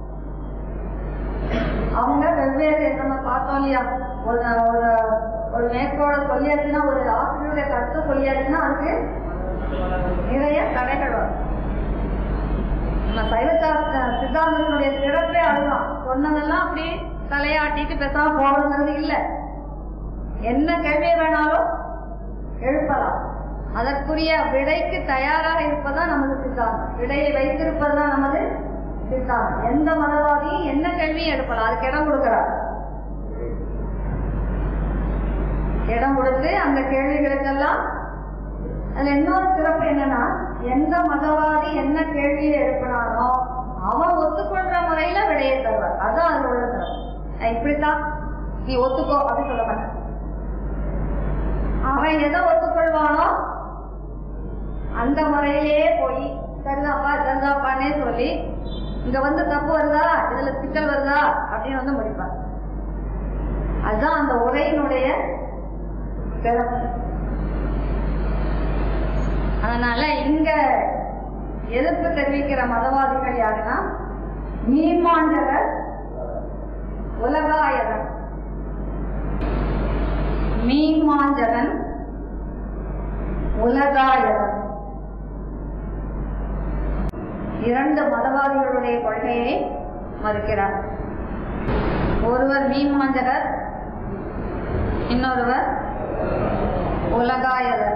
அவங்க வெவ்வேறு நம்ம பார்த்தோம் இல்லையா ஒரு ஒரு ஒரு மேற்கோள சொல்லியாச்சுன்னா ஒரு ஆசிரியருடைய கருத்தை சொல்லியாச்சுன்னா அதுக்கு நிறைய தடைகள் வரும் நம்ம சைவ சாஸ்திர சித்தாந்தத்தினுடைய சிறப்பே அதுதான் சொன்னதெல்லாம் அப்படி தலையாட்டிட்டு பேசாம போறதுங்கிறது இல்ல என்ன கேள்வி வேணாலும் எழுப்பலாம் அதற்குரிய விடைக்கு தயாராக இருப்பதுதான் நமது சித்தாந்தம் விடையை வைத்திருப்பதுதான் நமது சித்தாந்தம் எந்த மதவாதியும் என்ன கேள்வியும் எழுப்பலாம் அதுக்கு இடம் கொடுக்கிறார் இடம் கொடுத்து அந்த கேள்விகளுக்கெல்லாம் அதுல இன்னொரு சிறப்பு என்னன்னா எந்த மதவாதி என்ன கேள்வியை எழுப்பினானோ அவன் ஒத்துக்கொள்ற முறையில விடையை தருவார் அதான் அதுல உள்ள சிறப்பு நான் இப்படித்தான் நீ ஒத்துக்கோ அப்படின்னு சொல்ல மாட்டேன் அவன் எதை ஒத்துக்கொள்வானோ அந்த முறையிலேயே போய் சரிதாப்பா சரிதாப்பான்னே சொல்லி இங்க வந்து தப்பு வருதா இதுல சிக்கல் வருதா அப்படின்னு வந்து முடிப்பான் அதுதான் அந்த உரையினுடைய சிறப்பு அதனால இங்க எதிர்ப்பு தெரிவிக்கிற மதவாதிகள் யாருன்னா மீமாண்டகர் உலகாயகன் மீமாஞ்சகன் உலகாயகன் இரண்டு மதவாதிகளுடைய கொள்கையை மறுக்கிறார் ஒருவர் மீமாஞ்சகர் இன்னொருவர் உலகாயகர்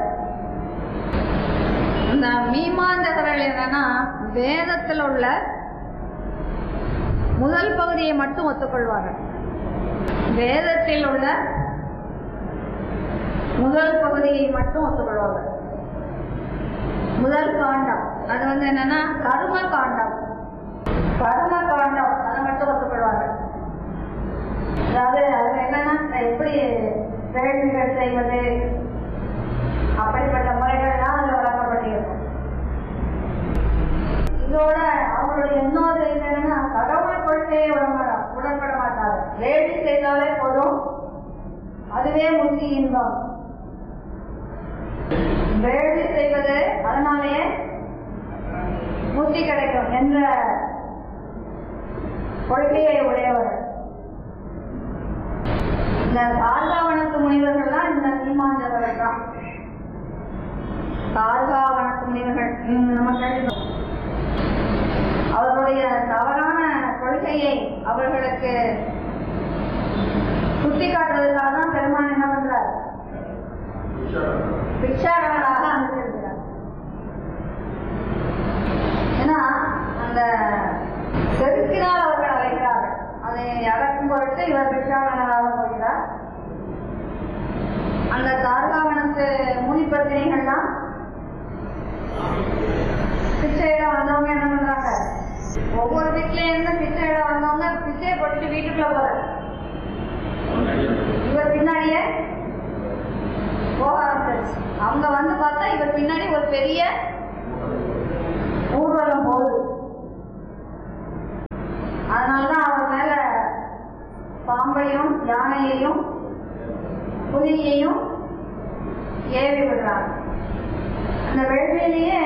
இந்த மீமாந்தகர்கள் என்னன்னா வேதத்தில் உள்ள முதல் பகுதியை மட்டும் ஒத்துக்கொள்வார்கள் வேதத்தில் உள்ள முதல் பகுதியை மட்டும் ஒத்துக்கொள்வார்கள் முதல் காண்டம் அது வந்து என்னன்னா கர்ம காண்டம் கர்ம காண்டம் அதை மட்டும் ஒத்துக்கொள்வார்கள் அதாவது அது என்னன்னா எப்படி வேள்விகள் செய்வது அப்படிப்பட்ட முறைகள்லாம் அதுல வழங்கப்பட்டிருக்கும் இதோட அவங்களுடைய இன்னொரு இது என்னன்னா கடவுள் கொள்கையை உடன்பட உடன்பட மாட்டாங்க வேள்வி செய்தாலே போதும் அதுவே முக்தி இன்பம் வேள்வி செய்வது அதனாலேயே முக்தி கிடைக்கும் என்ற கொள்கையை உடையவர் இந்த சார்காவனத்து முனிவர்கள்லாம் இந்த சீமாஞ்சவர்கள் தான் சார்காவனத்து முனிவர்கள் ம், நம்ம கேள்விப்பட்டோம். அவர்களுடைய தவறான கொள்கையை அவர்களுக்கு சுட்டி காட்டுறதுக்காக தான் பெருமான் என்ன பண்றார் பிக்ஷாடகராக அனுப்பியிருக்கிறார் ஏன்னா அந்த செருக்கினால் அவர்கள் அழைக்கிறார்கள் அதை அடக்கும் பொருட்டு இவர் பிச்சாவனராக போகிறார் அந்த தாரகாவனத்து முனி பத்தினிகள்லாம் பிச்சையிட வந்தவங்க என்ன பண்றாங்க ஒவ்வொரு வீட்ல இருந்து பிச்சையிட வந்தவங்க பிச்சையை போட்டுட்டு வீட்டுக்குள்ள போற இவர் பின்னாடியே போக ஆரம்பிச்சாச்சு அவங்க வந்து பார்த்தா இவர் பின்னாடி ஒரு பெரிய ஊர்வலம் போகுது அதனாலதான் அவர் மேல பாம்பையும் யானையையும் புலியையும் ஏவி விடுறாங்க அந்த வேள்வியிலேயே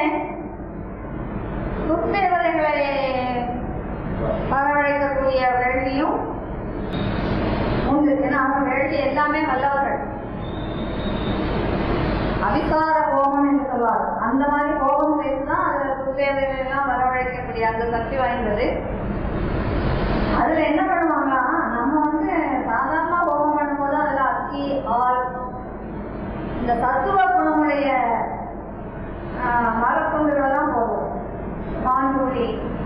துர்தேவதைகளை வரவழைக்கக்கூடிய வேள்வியும் உண்டு ஏன்னா அவங்க வேள்வி எல்லாமே வல்லவர்கள் அவிசார ஹோமம் என்று சொல்வார் அந்த மாதிரி ஹோமம் செய்துதான் அதுல துர்தேவதைகள் எல்லாம் வரவழைக்கக்கூடிய அந்த சக்தி வாய்ந்தது அதுல என்ன பண்ணுவாங்கன்னா நம்ம வந்து சாதாரண ஹோமம் பண்ணும்போது அதுல அக்கி ஆள் இந்த தத்துவ குணமுடைய மரத்துண்டுகள் தான் போதும் பான்புரி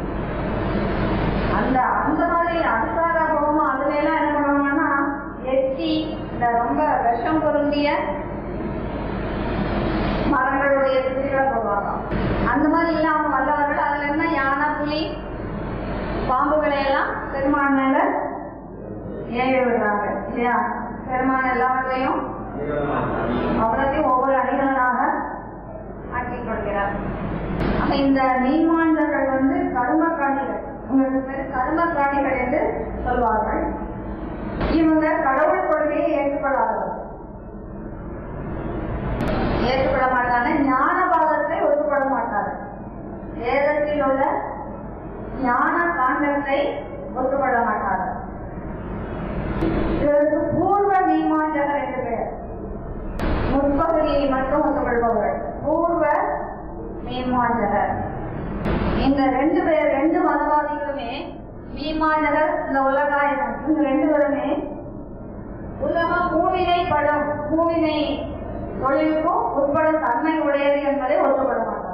அந்த அந்த மாதிரி அசார ஹோமம் அதுல எல்லாம் என்ன பண்ணுவாங்கன்னா எச்சி இந்த ரொம்ப விஷம் பொருந்திய மரங்களுடைய குச்சிகளை போடுவாங்க அந்த மாதிரி இல்லாம வல்லவர்கள் அதுல என்ன யானை புலி பாம்புகளை எல்லாம் பெருமான் மேல ஏவி விடுறாங்க இல்லையா பெருமான் எல்லாவற்றையும் அவ்வளத்தையும் ஒவ்வொரு அடிகளாக ஆக்கிக் கொள்கிறார் அப்ப இந்த நீர்மாண்டர்கள் வந்து கரும பிராணிகள் உங்களுக்கு பேர் கரும பிராணிகள் என்று சொல்வார்கள் இவங்க கடவுள் கொள்கையை ஏற்றுக்கொள்ளாதவர் ஏற்றுக்கொள்ள மாட்டாங்க ஞானபாதத்தை ஒத்துக்கொள்ள மாட்டாங்க வேதத்தில் உள்ள ஞான காண்டத்தை ஒத்துக்கொள்ள மாட்டார்கள் இதற்கு பூர்வ மீமாண்டகர் என்று பெயர் முற்பகுதியை மட்டும் ஒத்துக்கொள்பவர்கள் பூர்வ மீமாண்டகர் இந்த ரெண்டு பேர் ரெண்டு மதவாதிகளுமே மீமாண்டகர் இந்த உலகாயனம் இந்த ரெண்டு பேருமே உலகம் பூவினை படம் பூவினை தொழிலுக்கும் உட்படும் தன்மை உடையது என்பதை ஒத்துக்கொள்ள மாட்டார்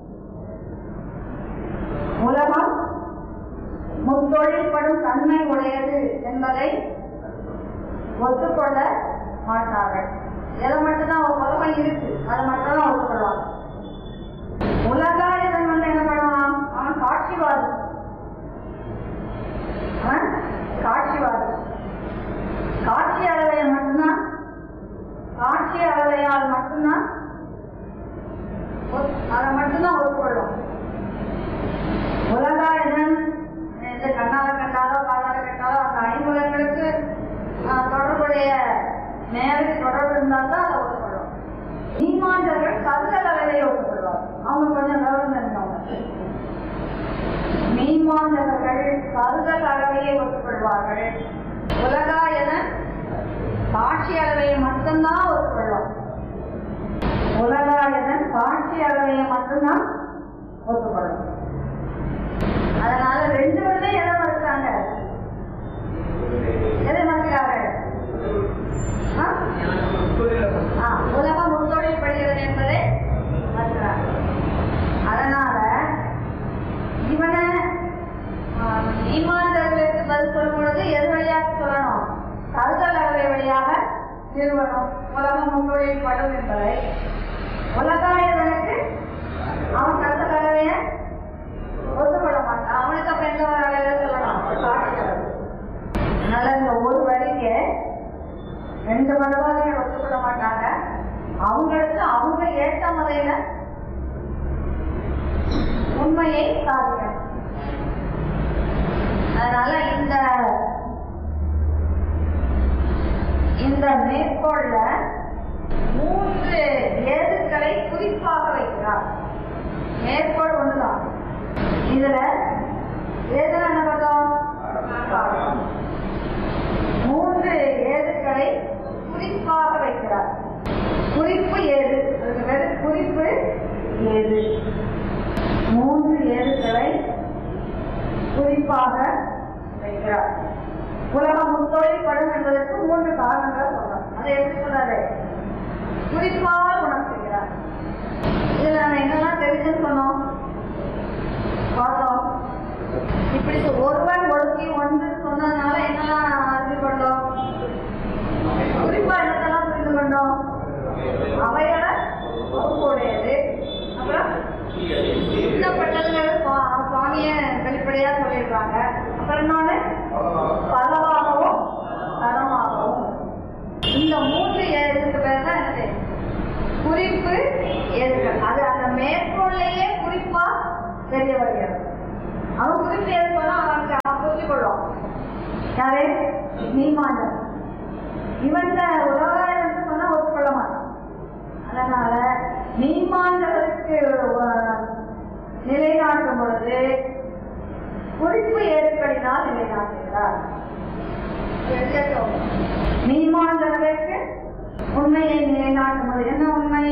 உலகம் முத்தொழில்படும் தன்மை உடையது என்பதை ஒத்துக்கொள்ள மாட்டார்கள் எதை மட்டும்தான் உலகம் இருக்கு அதை மட்டும் தான் ஒத்துக்கொள்வாங்க உலகாயுதன் வந்து என்ன பண்ணுவான் அவன் காட்சிவாதி அவன் காட்சிவாதி காட்சி அளவையை மட்டும்தான் காட்சி அளவையால் மட்டும்தான் ஒத்- அதை மட்டும்தான் ஒத்துக்கொள்ளும் உலகாயுதன் இந்த கண்ணால கண்டாலோ காதால கண்டாலோ அந்த ஐம்புலங்களுக்கு ஆஹ், தொடர்புடைய நேரடி தொடர்பு இருந்தால் தான் அதை ஒத்துக்கொள்ளும் நீமாண்டர்கள் கருதல் அளவையை ஒத்துக்கொள்வார் அவங்க கொஞ்சம் விவரம் தெரிஞ்சவங்க மீன்மாந்தவர்கள் கருதல் அளவையை ஒத்துக்கொள்வார்கள் உலகாயன காட்சி அளவையை மட்டும்தான் ஒத்துக்கொள்வார் உலகாயதன் காட்சி அளவையை மட்டும்தான் ஒத்துக்கொள்ளும் அதனால ரெண்டு பேருமே எதை மறுக்கிறாங்க எதை மறுக்கிறாங்க ஆ? ஆ, உலகம் முத்தொழில் படுகிறது என்பதை மறுக்கிறாங்க அதனால இவனை ஈமான்களுக்கு பதில் சொல்லும் பொழுது எது வழியாக சொல்லணும் கருதல் அளவை வழியாக நிறுவனம் உலகம் முத்தொழில் படும் என்பதை உலகாயவனுக்கு அவன் கருதல் அளவைய ஒத்துக்கொள்ள மாட்டான் அவனுக்கு அப்ப எந்த ஒரு அளவில் சொல்லணும் காட்சி அளவு. அதனால இந்த ஒரு வரிக்கு ரெண்டு மதவாதிகள் ஒத்துக்கொள்ள மாட்டாங்க அவங்களுக்கு அவங்க ஏற்ற முறையில உண்மையை சாதிக்கணும் அதனால இந்த இந்த மேற்கோள்ல மூன்று ஏதுக்களை குறிப்பாக வைக்கிறார் மேற்கோள் ஒண்ணுதான் இதுல ஏதுனா என்ன பார்த்தோம் மூன்று ஏதுக்களை குறிப்பாக வைக்கிறார் குறிப்பு ஏது அதுக்கு பேரு குறிப்பு ஏது மூன்று ஏதுக்களை குறிப்பாக வைக்கிறார் உலகம் முத்தொழில் படும் என்பதற்கு மூன்று காரணங்கள் சொல்றார் அதை எப்படி சொல்றாரு குறிப்பாக உணர்த்துகிறார் இதுல நம்ம என்னெல்லாம் தெரிஞ்சுன்னு சொன்னோம் பார்த்தோம் இப்படி சொ- ஒருவன் ஒழுங்கி ஒன்று சொன்னதுனால என்னெல்லாம் அறிந்து கொண்டோம் சொன்னோம் அவையோட பகுப்புடையது அப்புறம் சுத்தப்பட்டதுங்கிறது சுவா- சுவாமிய வெளிப்படையா சொல்லியிருக்காங்க அப்புறம் இன்னொன்னு பலவாகவும் தரமாகவும் இந்த மூன்று இதுக்கு பேர் தான் என்னது குறிப்பு ஏதுகள் அது அந்த மேற்கோள்லயே குறிப்பா தெரிய வருகிறது அவன் குறிப்பு ஏதுக்கெல்லாம் அவனுக்கு அவன் புரிஞ்சு கொள்ளும் யாரு நீமாண்டன் இவன் உலகம் சொன்னா ஒத்துக்கொள்ள மாட்டான் அதனால நீமாண்டவருக்கு நிலைநாட்டும் பொழுது குறிப்பு ஏற்படினால் நிலைநாட்டுகிறார் நீமாண்டவருக்கு உண்மையை நிலைநாட்டும் போது என்ன உண்மை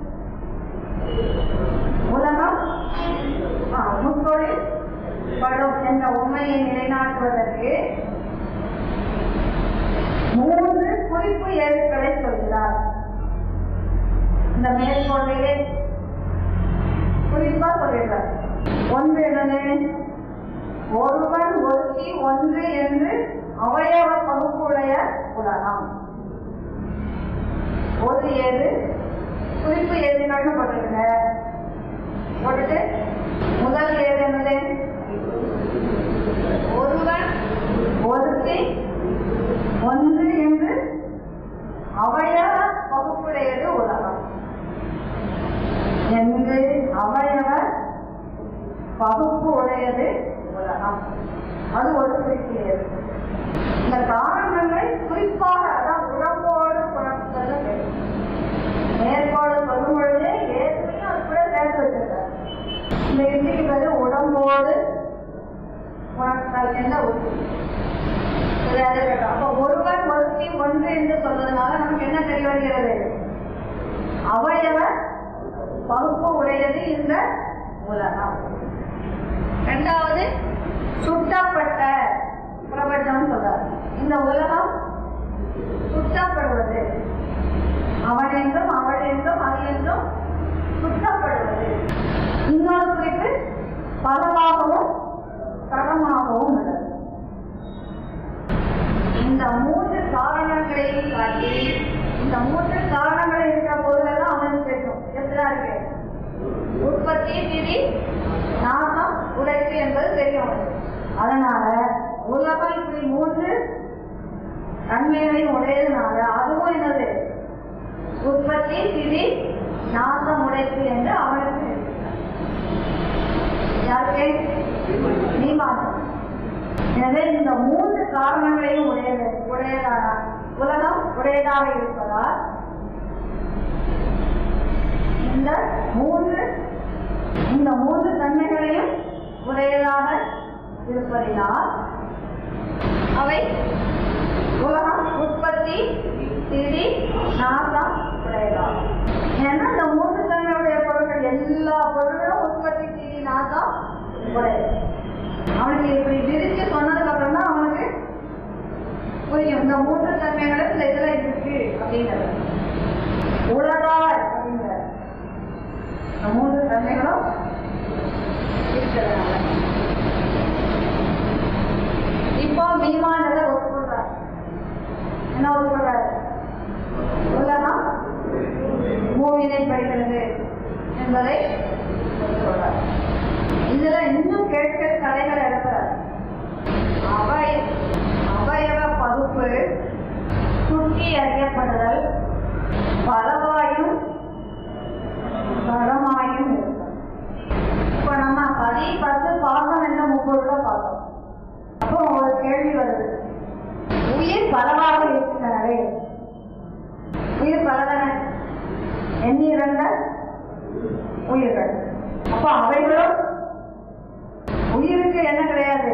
உலகம் ஆ, முத்தொழில் படும் என்ற உண்மையை நிலைநாட்டுவதற்கு மூன்று குறிப்பு எழுத்துக்களை சொல்கிறார் இந்த மேற்கொள்ளையே குறிப்பா சொல்லிடுறார் ஒன்று என்னது ஒருவன் ஒருத்தி ஒன்று என்று அவயவ பகுப்புடைய உலகம் ஒரு ஏது குறிப்பு ஏதுன்னு போட்டுருங்க போட்டுட்டு முதல் ஏது என்னது ஒருவன் ஒருத்தி ஒன்று என்று அவயவ பகுப்புடையது உலகம் என்று அவயவ பகுப்பு உடையது உலகம் அது ஒரு குறிப்பியது இந்த காரணங்களை குறிப்பாக அதான் உடம்போடு புணர்த்தல் மேற்கோள் சொல்லும் பொழுதே ஏற்கனவே அது கூட சேர்த்து வச்சிருக்காரு இந்த இன்றைக்கு பதில் உடம்போடு புணர்த்தல் என்ற உறுதி சரி, அது இருக்கட்டும். அப்ப ஒருவன் ஒருத்தி ஒன்று என்று சொல்வதனால நமக்கு என்ன தெரிய வருகிறது அவயவ பகுப்பு உடையது இந்த உலகம் இரண்டாவது சுட்டப்பட்ட பிரபஞ்சம் சொல்றார் இந்த உலகம் சுட்டப்படுவது அவன் என்றும் அவள் என்றும் அது என்றும் சுட்டப்படுவது இன்னொரு குறிப்பு பலவாகவும் தரமாகவும் உள்ளது இந்த மூன்று காரணங்களையும் காட்டி இந்த மூன்று காரணங்கள் இருக்கிற போதெல்லாம் அவனுக்கு தெரியும் எப்படிதான் இருக்கு உற்பத்தி திதி நாசம் உழைப்பு என்பது தெரியும் அவனுக்கு. அதனால உலகம் இப்படி மூன்று தன்மைகளையும் உடையதுனால அதுவும் என்னது உற்பத்தி திதி நாசம் உழைப்பு என்று அவனுக்கு தெரியும். யாருக்கு நீ மாற்றம் எனவே இந்த மூன்று காரணங்களையும் உடையது உடையதாக உலகம் உடையதாக இருப்பதால் இந்த மூன்று இந்த மூன்று தன்மைகளையும் உடையதாக இருப்பதினால் அவை உலகம் உற்பத்தி திடி நாசம் உடையதாகும் ஏன்னா இந்த மூன்று தன்மையுடைய பொருட்கள் எல்லா பொருட்களும் உற்பத்தி திடி நாசம் உடையது அவனுக்கு இப்படி விரிச்சு சொன்னதுக்கு அப்புறம் தான் அவனுக்கு புரியும் இந்த மூன்று தன்மைகளும் இந்த இதுல இருக்கு அப்படிங்கிறது உலகாய் அப்படிங்கிற இந்த மூன்று தன்மைகளும் இருக்கிறதுனால இப்போ மீமானதை ஒத்துக்கொள்றார் என்ன ஒத்துக்கொள்றாரு உலகம் மூவினை படுகிறது என்பதை ஒத்துக்கொள்றார் இதுல இன்னும் கேட்க கதைகள் இருக்கிறார் அவை அவயவ பகுப்பு சுட்டி அறியப்படுதல் பலவாயும் பலமாயும் இருக்கும் இப்ப நம்ம பதி பத்து பாகம் என்ற முப்பொருளை பார்த்தோம் அப்போ ஒரு கேள்வி வருது உயிர் பலவாக இருக்கின்றனவே உயிர் பலதான எண்ணி இருந்த உயிர்கள் அப்போ அவைகளும் உயிருக்கு என்ன கிடையாது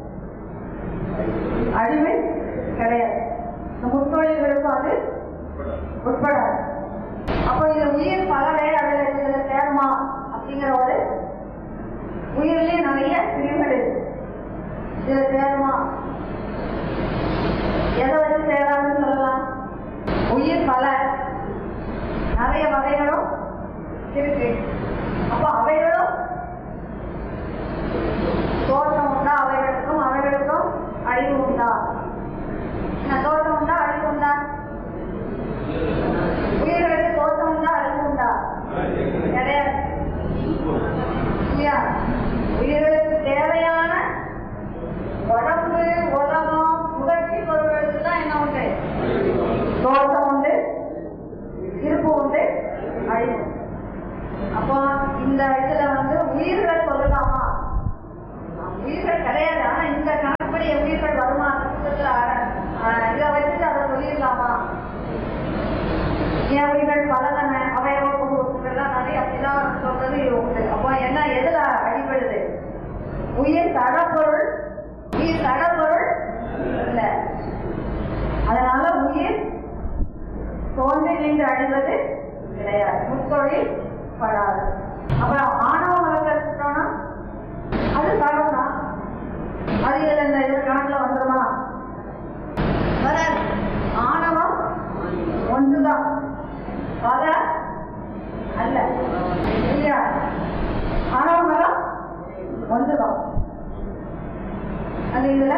அழிவு கிடையாது இந்த முத்தொழில்களுக்கும் அது உட்படாது அப்போ இது உயிர் பலவே அதுல இதுல சேருமா அப்படிங்கிற ஒரு உயிரிலே நிறைய பிரிவுகள் இருக்கு இதுல சேருமா எதை வச்சு சேராதுன்னு சொல்லலாம் உயிர் பல நிறைய வகைகளும் இருக்கு அப்போ அவைகளும் தோற்றம் உண்டா அவைகளுக்கும் அவைகளுக்கும் அழிவு உண்டா என்ன தோற்றம் உண்டா அழிவு உண்டா உயிர் தடப்பொருள் உயிர் தடப்பொருள் இல்ல அதனால உயிர் தோன்றி நின்று அழிவது கிடையாது முத்தொழில் படாது அப்புறம் ஆணவ மலக்கட்டோம்னா அது தடம் தான் அது இதுல இந்த இது கணக்குல வந்துருமா வராது ஆணவம் ஒன்றுதான் பல அல்ல இல்லையா ஆணவ மரம் ஒன்றுதான் அது இதுல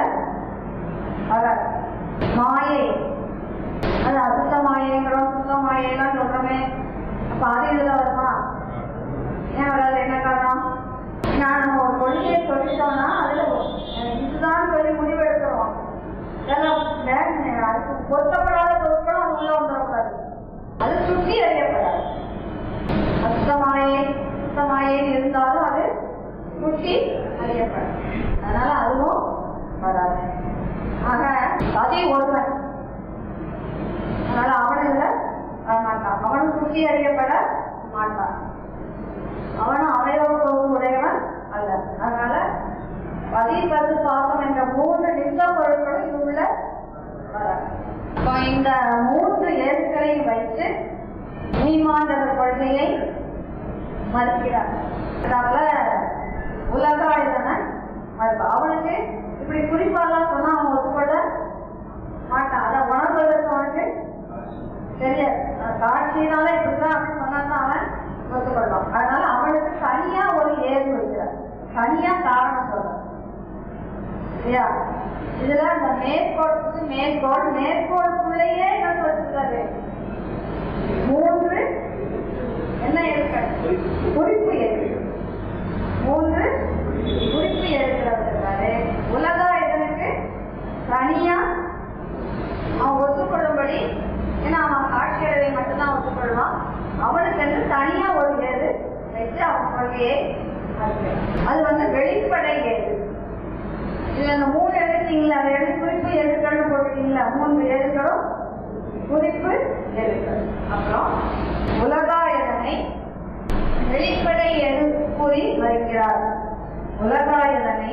வராது மாயை அது அசுத்த மாயைங்கிறோம் சுத்த மாயைலாம் சொல்றோமே அப்ப அது இதுல வருமா ஏன் வராது என்ன காரணம் நான் நம்ம ஒரு கொள்கையை சொல்லிட்டோம்னா அதுல அஹ் இதுதான் சொல்லி முடிவெடுக்கிறோம் இதெல்லாம் வேற- அதுக்கு பொருத்தப்படாத பொருட்களும் அது உள்ள வந்துடக்கூடாது அது சுற்றி அறியப்படாது அசுத்தமாயே சுத்தமாயே இருந்தாலும் அது சுற்றி அறியப்படாது அதனால அதுவும் வராது ஆக சதி ஒருவன் அதனால அவன் இதுல வரமாட்டான் அவனும் சுற்றி அறியப்பட மாட்டான் அவனும் அவயவ உடையவன் அல்ல அதனால பதிபது பாசம் என்ற மூன்று நின்ற பொருட்களும் இது உள்ள வராது அப்ப இந்த மூன்று ஏற்களையும் வைத்து மீமாண்டவர் கொள்கையை மறுக்கிறார் அதனால உலகாயுதனன் மறுப்பு அவனுக்கு இப்படி குறிப்பாலாம் சொன்னா அவன் ஒத்துக்கொள்ள மாட்டான் அதை உணர்வதற்கு அவனுக்கு தெரியாது அவன் காட்சியினால இப்படிதான் அப்படின்னு சொன்னாதான் அவன் ஒத்துக்கொள்வான் அதனால அவனுக்கு தனியா ஒரு ஏது வைக்கிறார் தனியா காரணம் சொல்றான் சரியா இதுல அந்த மேற்கோளுக்கு மேற்கோள் மேற்கோளுக்குள்ளேயே என்ன சொல்றாரு மூன்று என்ன இருக்கு குறிப்பு எது மூன்று குறிப்பு இருக்கிறாரு உலக இதனுக்கு தனியா அவன் ஒத்துக்கொள்ளும்படி ஏன்னா அவன் காட்சி அறிவை மட்டும்தான் ஒத்துக்கொள்வான் அவனுக்கு என்று தனியா ஒரு ஏது வச்சு அவன் கொள்கையை மறுக்கிறான். அது வந்து வெளிப்படை ஏது இதுல அந்த மூணு எழுத்தீங்களா அந்த எழுத்து குறிப்பு எழுத்துக்கள்னு போட்டுட்டீங்களா மூன்று எழுத்துக்களும் குறிப்பு எழுத்துக்கள் அப்புறம் உலகாயதனை வெளிப்படை எது கூறி வருகிறார் உலகாயதனை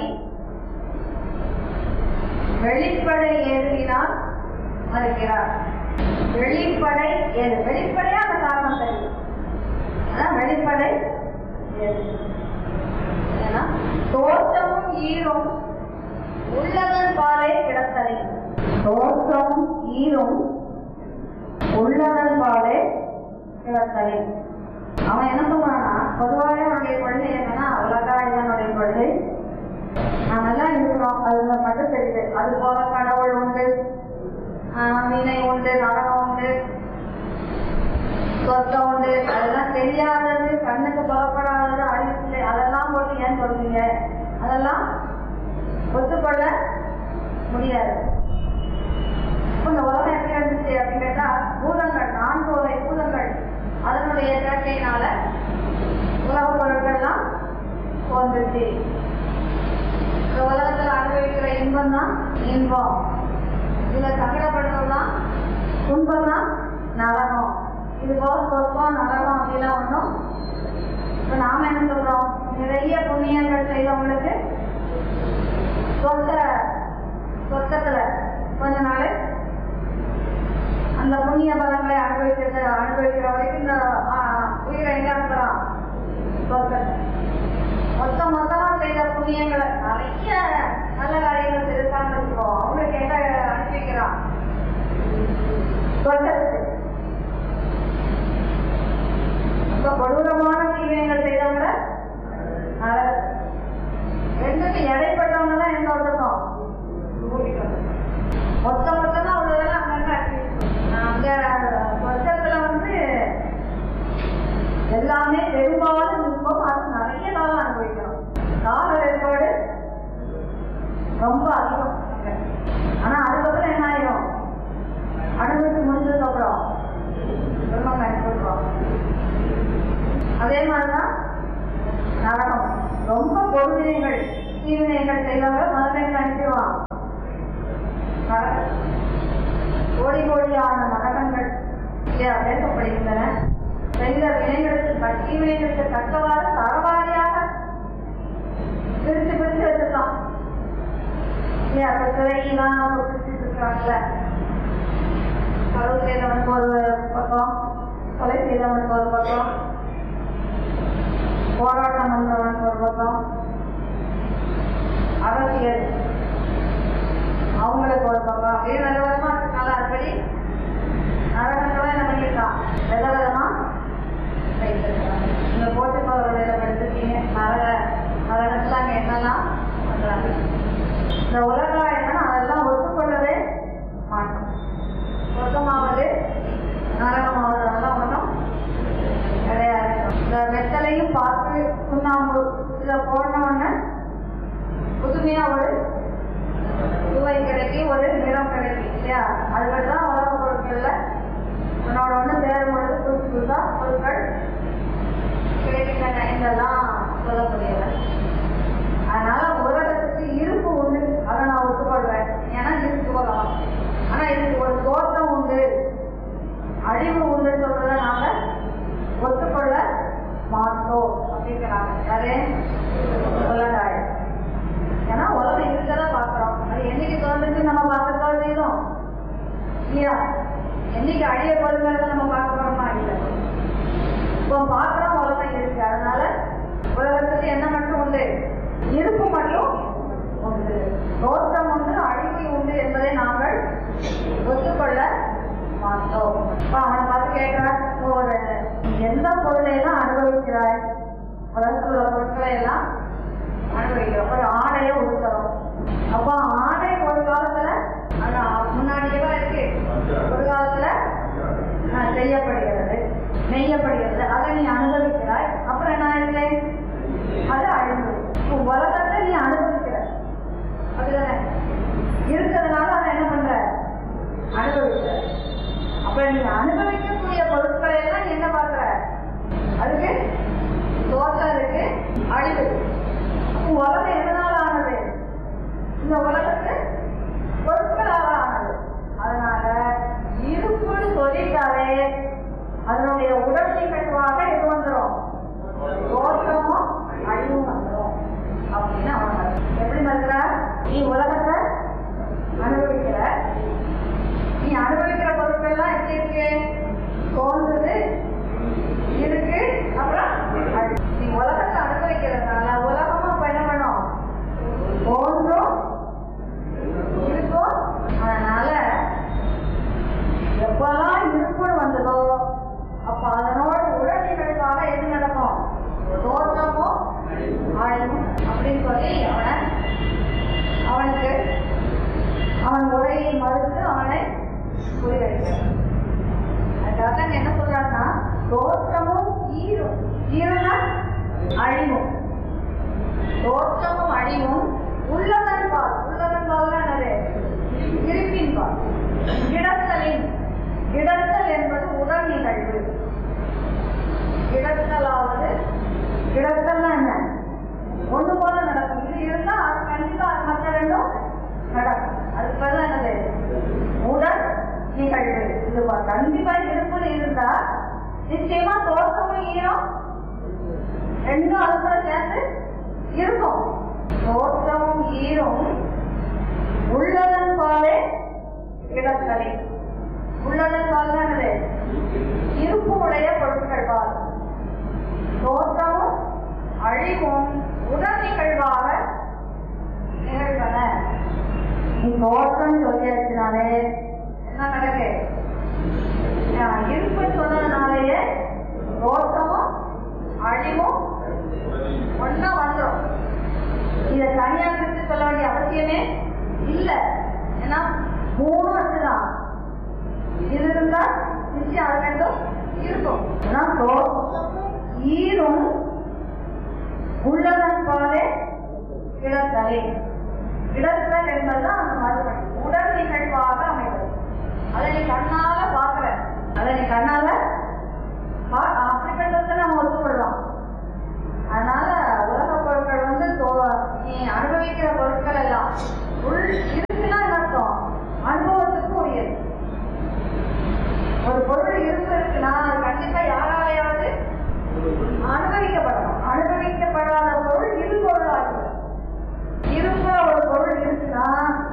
வெளிப்படை ஏதுவினால் மறுக்கிறார் வெளிப்படை ஏது வெளிப்படையா அந்த காரணம் தெரியும் அதான் வெளிப்படை ஏது ஏன்னா தோற்றமும் ஈரும் உள்ளவன் பாலே கிடத்தலை தோற்றம் ஈரும் உள்ளவன் பாலே கிடத்தலை அவன் என்ன சொல்றான்னா பொதுவாகவே அவனுடைய கொள்கை என்னன்னா உலகா இதனுடைய கொள்கை நாமெல்லாம் இருக்கிறோம் அது மட்டும் தெரியுது அது போல கடவுள் உண்டு ஆஹ் வினை உண்டு நரகம் உண்டு சொர்க்கம் உண்டு அதெல்லாம் தெரியாதது கண்ணுக்கு புலப்படாதது அறிவில்லை அதெல்லாம் போட்டு ஏன் சொல்றீங்க அதெல்லாம் ஒத்துக்கொள்ள முடியாது இப்ப இந்த உலகம் எப்படி இருந்துச்சு அப்படின்னு கேட்டா பூதங்கள் நான்கு வகை பூதங்கள் அதனுடைய சேர்க்கையினால உலக பொருட்கள்லாம் தோன்றுச்சு இந்த உலகத்துல அனுபவிக்கிற இன்பம் தான் இன்பம் இதுல சங்கடப்படுறது தான் துன்பம் தான் நரகம் இது போல சொர்க்கம் நரகம் அப்படிலாம் ஒண்ணும் இப்ப நாம என்ன சொல்றோம் நிறைய புண்ணியங்கள் செய்தவங்களுக்கு சொந்த சொத்தத்துல கொஞ்ச நாள் அந்த புண்ணிய பலங்களை அனுபவிக்கிறது அனுபவிக்கிற வரைக்கும் இந்த ஆ, உயிரை எங்க அனுப்புறான் சொர்க்கத்தை மொத்த மொத்தமா செய்த புண்ணியங்களை நிறைய நல்ல காரியங்கள் செய்திருக்காங்க வச்சுக்கோ அவங்களுக்கு என்ன அனுப்பி வைக்கிறான் சொர்க்கத்துக்கு ரொம்ப கொடூரமான தீவிரங்கள் செய்தவங்க நரகத்துக்கு. ரெண்டுக்கு இடைப்பட்டவங்க தான் எந்த ஒருத்தரும் கூட்டிட்டு வந்தோம். மொத்த மொத்தமா உள்ளதெல்லாம் அங்கங்க அனுப்பி வச்சிருக்கோம். அங்க சொர்க்கத்துல வந்து எல்லாமே பெரும்பாலும் இன்பம் அது நிறைய காலம் அனுபவிக்கிறோம் கால வேறுபாடு ரொம்ப அதிகம் அங்க. ஆனா அதுக்கப்புறம் என்ன ஆயிரும் அனுபவிச்சு முடிஞ்சதுக்கு அப்புறம் பிரம்மம் அனுப்பிடுறோம் அதே மாதிரிதான் நரகம் ரொம்ப கொடுவினைகள் தீவினைகள் செய்தவங்க முதல்ல அனுப்பிடுவான் நரகம் கோடி கோடியான நரகங்கள் இல்லையா பேசப்படுகின்றன செய்த வினைகளுக்கு தீவினைகளுக்கு தக்கவாறு தரவாரியாக பிரித்து பிரித்து வச்சிருக்காங்க இல்லையா இப்ப சிலையெல்லாம் கொடுத்துட்டு இருக்காங்கல்ல களவு செய்தவனுக்கு ஒரு பக்கம் கொலை செய்தவனுக்கு ஒரு பக்கம் போராட்டம் பண்றவனுக்கு ஒரு பக்கம் அரசியல் அவங்களுக்கு ஒரு பக்கம் அப்படியே நல்ல விதமா இருக்கனால அதுபடி நரகங்களை என்ன பண்ணியிருக்கான் வித விதமா வைத்திருக்காங்க நீங்க போட்டு போகிறவர்களை எடுத்துட்டீங்க நரக நரகத்துல அங்க என்னெல்லாம் பண்றாங்க இந்த உலகம் என்னன்னா அதெல்லாம் ஒத்துக்கொள்ளவே மாட்டோம் சொர்க்கமாவது நரகமாவது அதெல்லாம் ஒன்றும் கிடையாது இந்த வெத்தலையும் பார்த்து சுண்ணாம்பு இதை போடணும்னு புதுமையா ஒரு சுவை கிடைக்கும் ஒரு நிறம் கிடைக்கும் இல்லையா அதுதான் உலக பொருட்கள்ல உன்னோட ஒண்ணு சேரும் பொழுது புதுசு புதுசா பொருட்கள் கிடைக்கின்றன என்றெல்லாம் சொல்லக்கூடியவர் அதனால உலகத்துக்கு இருப்பு உண்டு அதை நான் ஒத்துக்கொள்வேன் ஏன்னா இருக்கு உலகம் ஆனா இதுக்கு ஒரு தோட்டம் உண்டு அழிவு உண்டு சொல்றத நாங்க ஒத்துக்கொள்ள மாட்டோம் அப்படிங்கிறாங்க யாரு உலகாயம் ஏன்னா உலகம் இருக்கிறத பாக்குறோம் அது என்னைக்கு தோன்றுச்சு நம்ம பார்க்கறதா செய்தோம் இல்லையா என்னைக்கு அழிய பொருள்களை நம்ம பார்க்க போறோமா இல்ல இப்போ பாக்குறோம் உலகம் இருக்கு அதனால உலகத்துக்கு என்ன மட்டும் உண்டு இருப்பு மட்டும் உண்டு தோற்றம் உண்டு அழிவு உண்டு என்பதை நாங்கள் ஒத்துக்கொள்ள மாட்டோம் இப்ப அவனை பார்த்து கேட்கிறார் ஒரு எந்த பொருளை எல்லாம் அனுபவிக்கிறாய் உலகத்தில் உள்ள பொருட்களை எல்லாம் அனுபவிக்கிறோம் ஒரு ஆடையை உடுத்துறோம் அப்போ ஆடை ஒரு காலத்துல அது முன்னாடியேவா இருக்கு ஒரு காலத்துல ஆஹ், செய்யப்படுகிறது நெய்யப்படுகிறது அதை நீ அனுபவிக்கிறாய் அப்புறம் என்ன ஆயிருக்கு அது அழிவு இப்போ உலகத்தை நீ அனுபவிக்கிற அப்படிதானே இருக்கிறதுனால அதை என்ன பண்ற அனுபவிக்கிற அப்ப நீ அனுபவிக்கக்கூடிய பொருட்களை எல்லாம் நீ என்ன பாக்குற அதுக்கு தோட்டம் இருக்கு அழிவு இருக்கு. அப்போ உலகம் எதனால ஆனது இந்த உலகத்து பொருட்களால ஆனது அதனால இருப்புன்னு சொல்லிட்டாலே அதனுடைய உடல் நிகழ்வாக இது வந்துடும் தோற்றமும் அழிவும் வந்துடும் அப்படின்னு அவன் மறுக்கிறான். எப்படி மறுக்கிறா நீ உலகத்தை அனுபவிக்கிற நீ அனுபவிக்கிற பொருட்கள் எல்லாம் எப்படி இருக்கு தோன்றுது இருக்கு அப்புறம் அழி- நீ உலகத்தை அனுபவிக்கிறதுனால உலகமும் அப்ப என்ன பண்ணும் தோன்றும் இருக்கும் அதனால எப்பெல்லாம் இருப்புன்னு வந்ததோ அப்ப அதனோட உடல் நிகழ்வாக எது நடக்கும் தோற்றமும் அழிவும் அப்படின்னு சொல்லி அவனை அவனுக்கு அவன் உரையை மறுத்து அவனை புரியவைக்கிறான் அதுக்காக அங்க என்ன சொல்றாருன்னா தோற்றமும் ஈரும் ஈரும்னா அழிவும் தோற்றமும் அழிவும் உள்ளதன் பால் உள்ளதன் பால் என்னது இருப்பின் பால் இடத்தலின் இடத்தல் என்பது உடல் நிகழ்வு இடத்தலாவது இடத்தல்னா என்ன ஒண்ணு போல நடக்கும் இது இருந்தா அது கண்டிப்பா அது மற்ற ரெண்டும் நடக்கும் அதுக்கு பதிலா என்னது உடல் நிகழ்வு இது பா- கண்டிப்பா இருப்புன்னு இருந்தா நிச்சயமா தோற்றமும் ஈரம் ரெண்டும் அது கூட சேர்ந்து இருக்கும் தோற்றமும் ஈரும் உள்ளதன் பாலே இடத்தலை உள்ளதன் பால் தான் என்னது இருப்பு உடைய பொருட்கள் பால் தோற்றமும் அழிவும் உடல் நிகழ்வாக நிகழ்வன நீ தோற்றம் சொல்லியாச்சுனாலே என்ன நடக்கு ஆஹ் இருப்பு சொன்னதுனாலேயே தோற்றமும் அழிவும் ஒன்னா வந்துடும் இத தனியா பிரித்து சொல்ல வேண்டிய அவசியமே இல்ல ஏன்னா மூணு வந்துதான் இது இருந்தா நிச்சயம் அது ரெண்டும் இருக்கும் ஏன்னா தோற்றமும் ஈரும் உள்ளதன் பாலே கிடத்தலை கிடத்தல் என்பதுதான் அந்த மறுபடி உடல் நிகழ்வாக அமைவது அதை நீ கண்ணால பாக்குற அதை நீ கண்ணால பா- அப்படிப்பட்டதை நம்ம ஒத்துக்கொள்ளலாம் அதனால உலக பொருட்கள் வந்து தோ- நீ அனுபவிக்கிற பொருட்கள் எல்லாம் உள் இருக்குன்னா என்ன அர்த்தம் அனுபவத்துக்கு உரியது ஒரு பொருள் இருப்பு இருக்குன்னா அது கண்டிப்பா யாராலையாவது அனுபவிக்கப்படணும் அனுபவிக்கப்படாத பொருள் இரு பொருளாகிறது இருப்புற ஒரு பொருள் இருக்குன்னா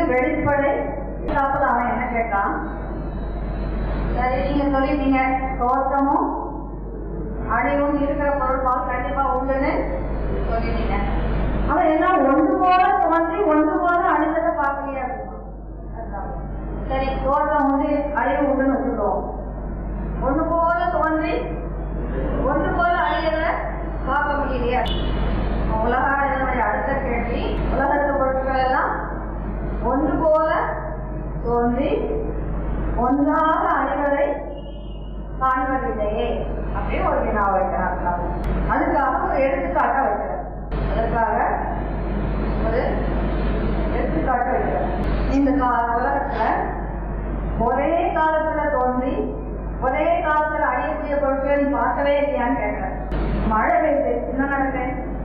வெளிப்படை அப்ப அவன் என்ன கேட்டான் சரி நீங்க சொல்லிட்டீங்க தோற்றமும் அழிவும் இருக்கிற பொருள் பால் கண்டிப்பா உண்டுன்னு சொல்லிட்டீங்க அவன் என்ன ஒன்று போல தோன்றி ஒன்று போல அழிந்ததை பார்க்கலையா அதுதான். சரி தோற்றம் உண்டு அழிவு உண்டுன்னு வச்சுக்கிறோம் ஒன்று போல தோன்றி ஒன்று போல அழியத பார்க்க முடியலையா உலக இதனுடைய அடுத்த கேள்வி உலகத்து பொருட்கள் எல்லாம் ஒன்று போல தோன்றி ஒன்றாக அழிவதை காண்பதில்லையே அப்படின்னு ஒரு வினா வைக்கிறார் அதுக்காக ஒரு எடுத்துக்காட்ட வைக்கிறார் அதற்காக ஒரு எடுத்துக்காட்டு வைக்கிறார் இந்த கா- உலகத்துல ஒரே காலத்துல தோன்றி ஒரே காலத்துல அழியக்கூடிய பொருட்களை நீ பார்க்கவே இல்லையான்னு கேட்கிறேன் மழை பெய்யுது என்ன நடக்குது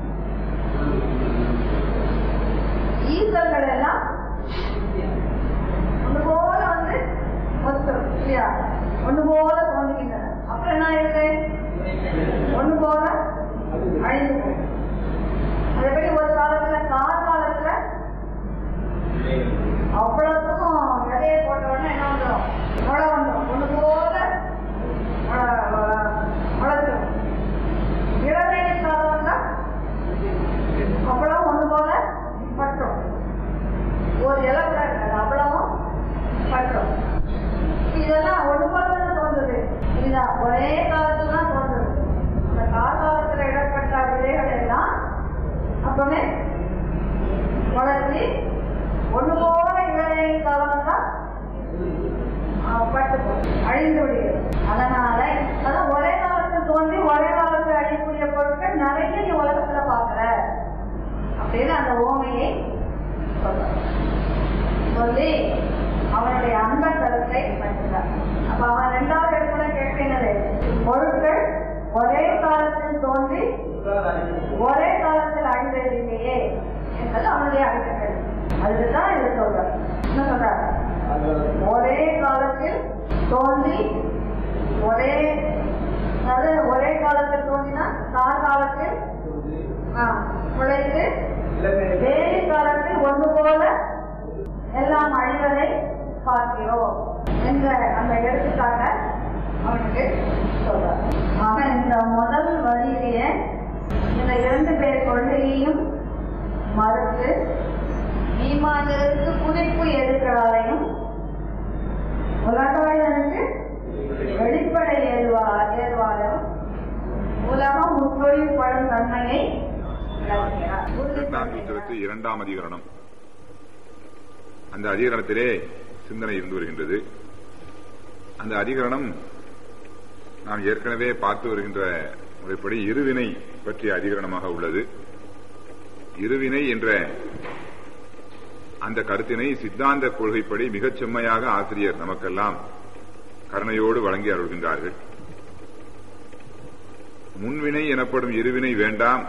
ஈசல்கள் எல்லாம் ஒண்ணு போல வந்து ஒத்துரும் இல்லையா ஒண்ணு போல தோன்றுகின்றன அப்புறம் என்ன இருக்கு ஒண்ணு போல அழிந்து போகும் அதேபடி ஒரு காலத்துல கார் காலத்துல அவ்வளவுக்கும் விதையை போட்ட உடனே என்ன வந்துடும் மழை வந்துடும் ஒண்ணு போல மழை- மழை- முளைச்சிடும் இளவேலை காலம் வந்தா அவ்வளவு ஒண்ணு போல பற்றும் ஒரு இலை கூட இருக்காது அவ்வளவும் பற்றும் இதெல்லாம் ஒண்ணு போல தான் தோன்றுது இதுதான் ஒரே காலத்துல தான் தோன்றுது அந்த காலத்துல இடப்பட்ட விதைகள் எல்லாம் அப்பவே வளர்ச்சி ஒண்ணு போல இளை காலம் தான் பட்டு போகும். அழிந்து விடுகிறது அதனால அதான் ஒரே காலத்தில் தோன்றி ஒரே காலத்தில் அழியக்கூடிய பொருட்கள் நிறைய நீ உலகத்துல பாக்குற அப்படின்னு அந்த ஓமையை சொல்றார் சொல்லி அவனுடைய அன்ப கருத்தை படிக்கிறார் அப்ப அவன் ரெண்டாவது இடத்துல கேட்கிறது பொருட்கள் ஒரே காலத்தில் தோன்றி ஒரே காலத்தில் அழிந்ததில்லையே என்பது அவனுடைய அடுத்த கேள்வி அதுதான் இதை சொல்றார் என்ன சொல்றார் ஒரே காலத்தில் தோன்றி ஒரே அதாவது ஒரே காலத்தில் தோன்றினா கார் காலத்தில் ஆ, முளைத்து வேறு காலத்தில் ஒன்று போல எல்லாம் அழிவதை பார்க்கிறோம் என்ற அந்த எடுத்துக்காட்ட அவனுக்கு சொல்றார் ஆக இந்த முதல் வரியிலேயே இந்த இரண்டு பேர் கொள்கையையும் மறுத்து ஈமானிற்கு குறிப்பு எதுக்களாலையும் உலகாயனுக்கு வெளிப்படை ஏதுவா ஏதுவாலும் உலகம் உட்பொழிப்படும் தன்மையை விளக்குகிறார். இரண்டாம் சூத்திரத்து இரண்டாம் அதிகரணம் அந்த அதிகரணத்திலே சிந்தனை இருந்து வருகின்றது அந்த அதிகரணம் நாம் ஏற்கனவே பார்த்து வருகின்ற முறைப்படி இருவினை பற்றிய அதிகரணமாக உள்ளது இருவினை என்ற அந்த கருத்தினை சித்தாந்த கொள்கைப்படி மிகச் செம்மையாக ஆசிரியர் நமக்கெல்லாம் கருணையோடு வழங்கி அருள்கின்றார்கள் முன்வினை எனப்படும் இருவினை வேண்டாம்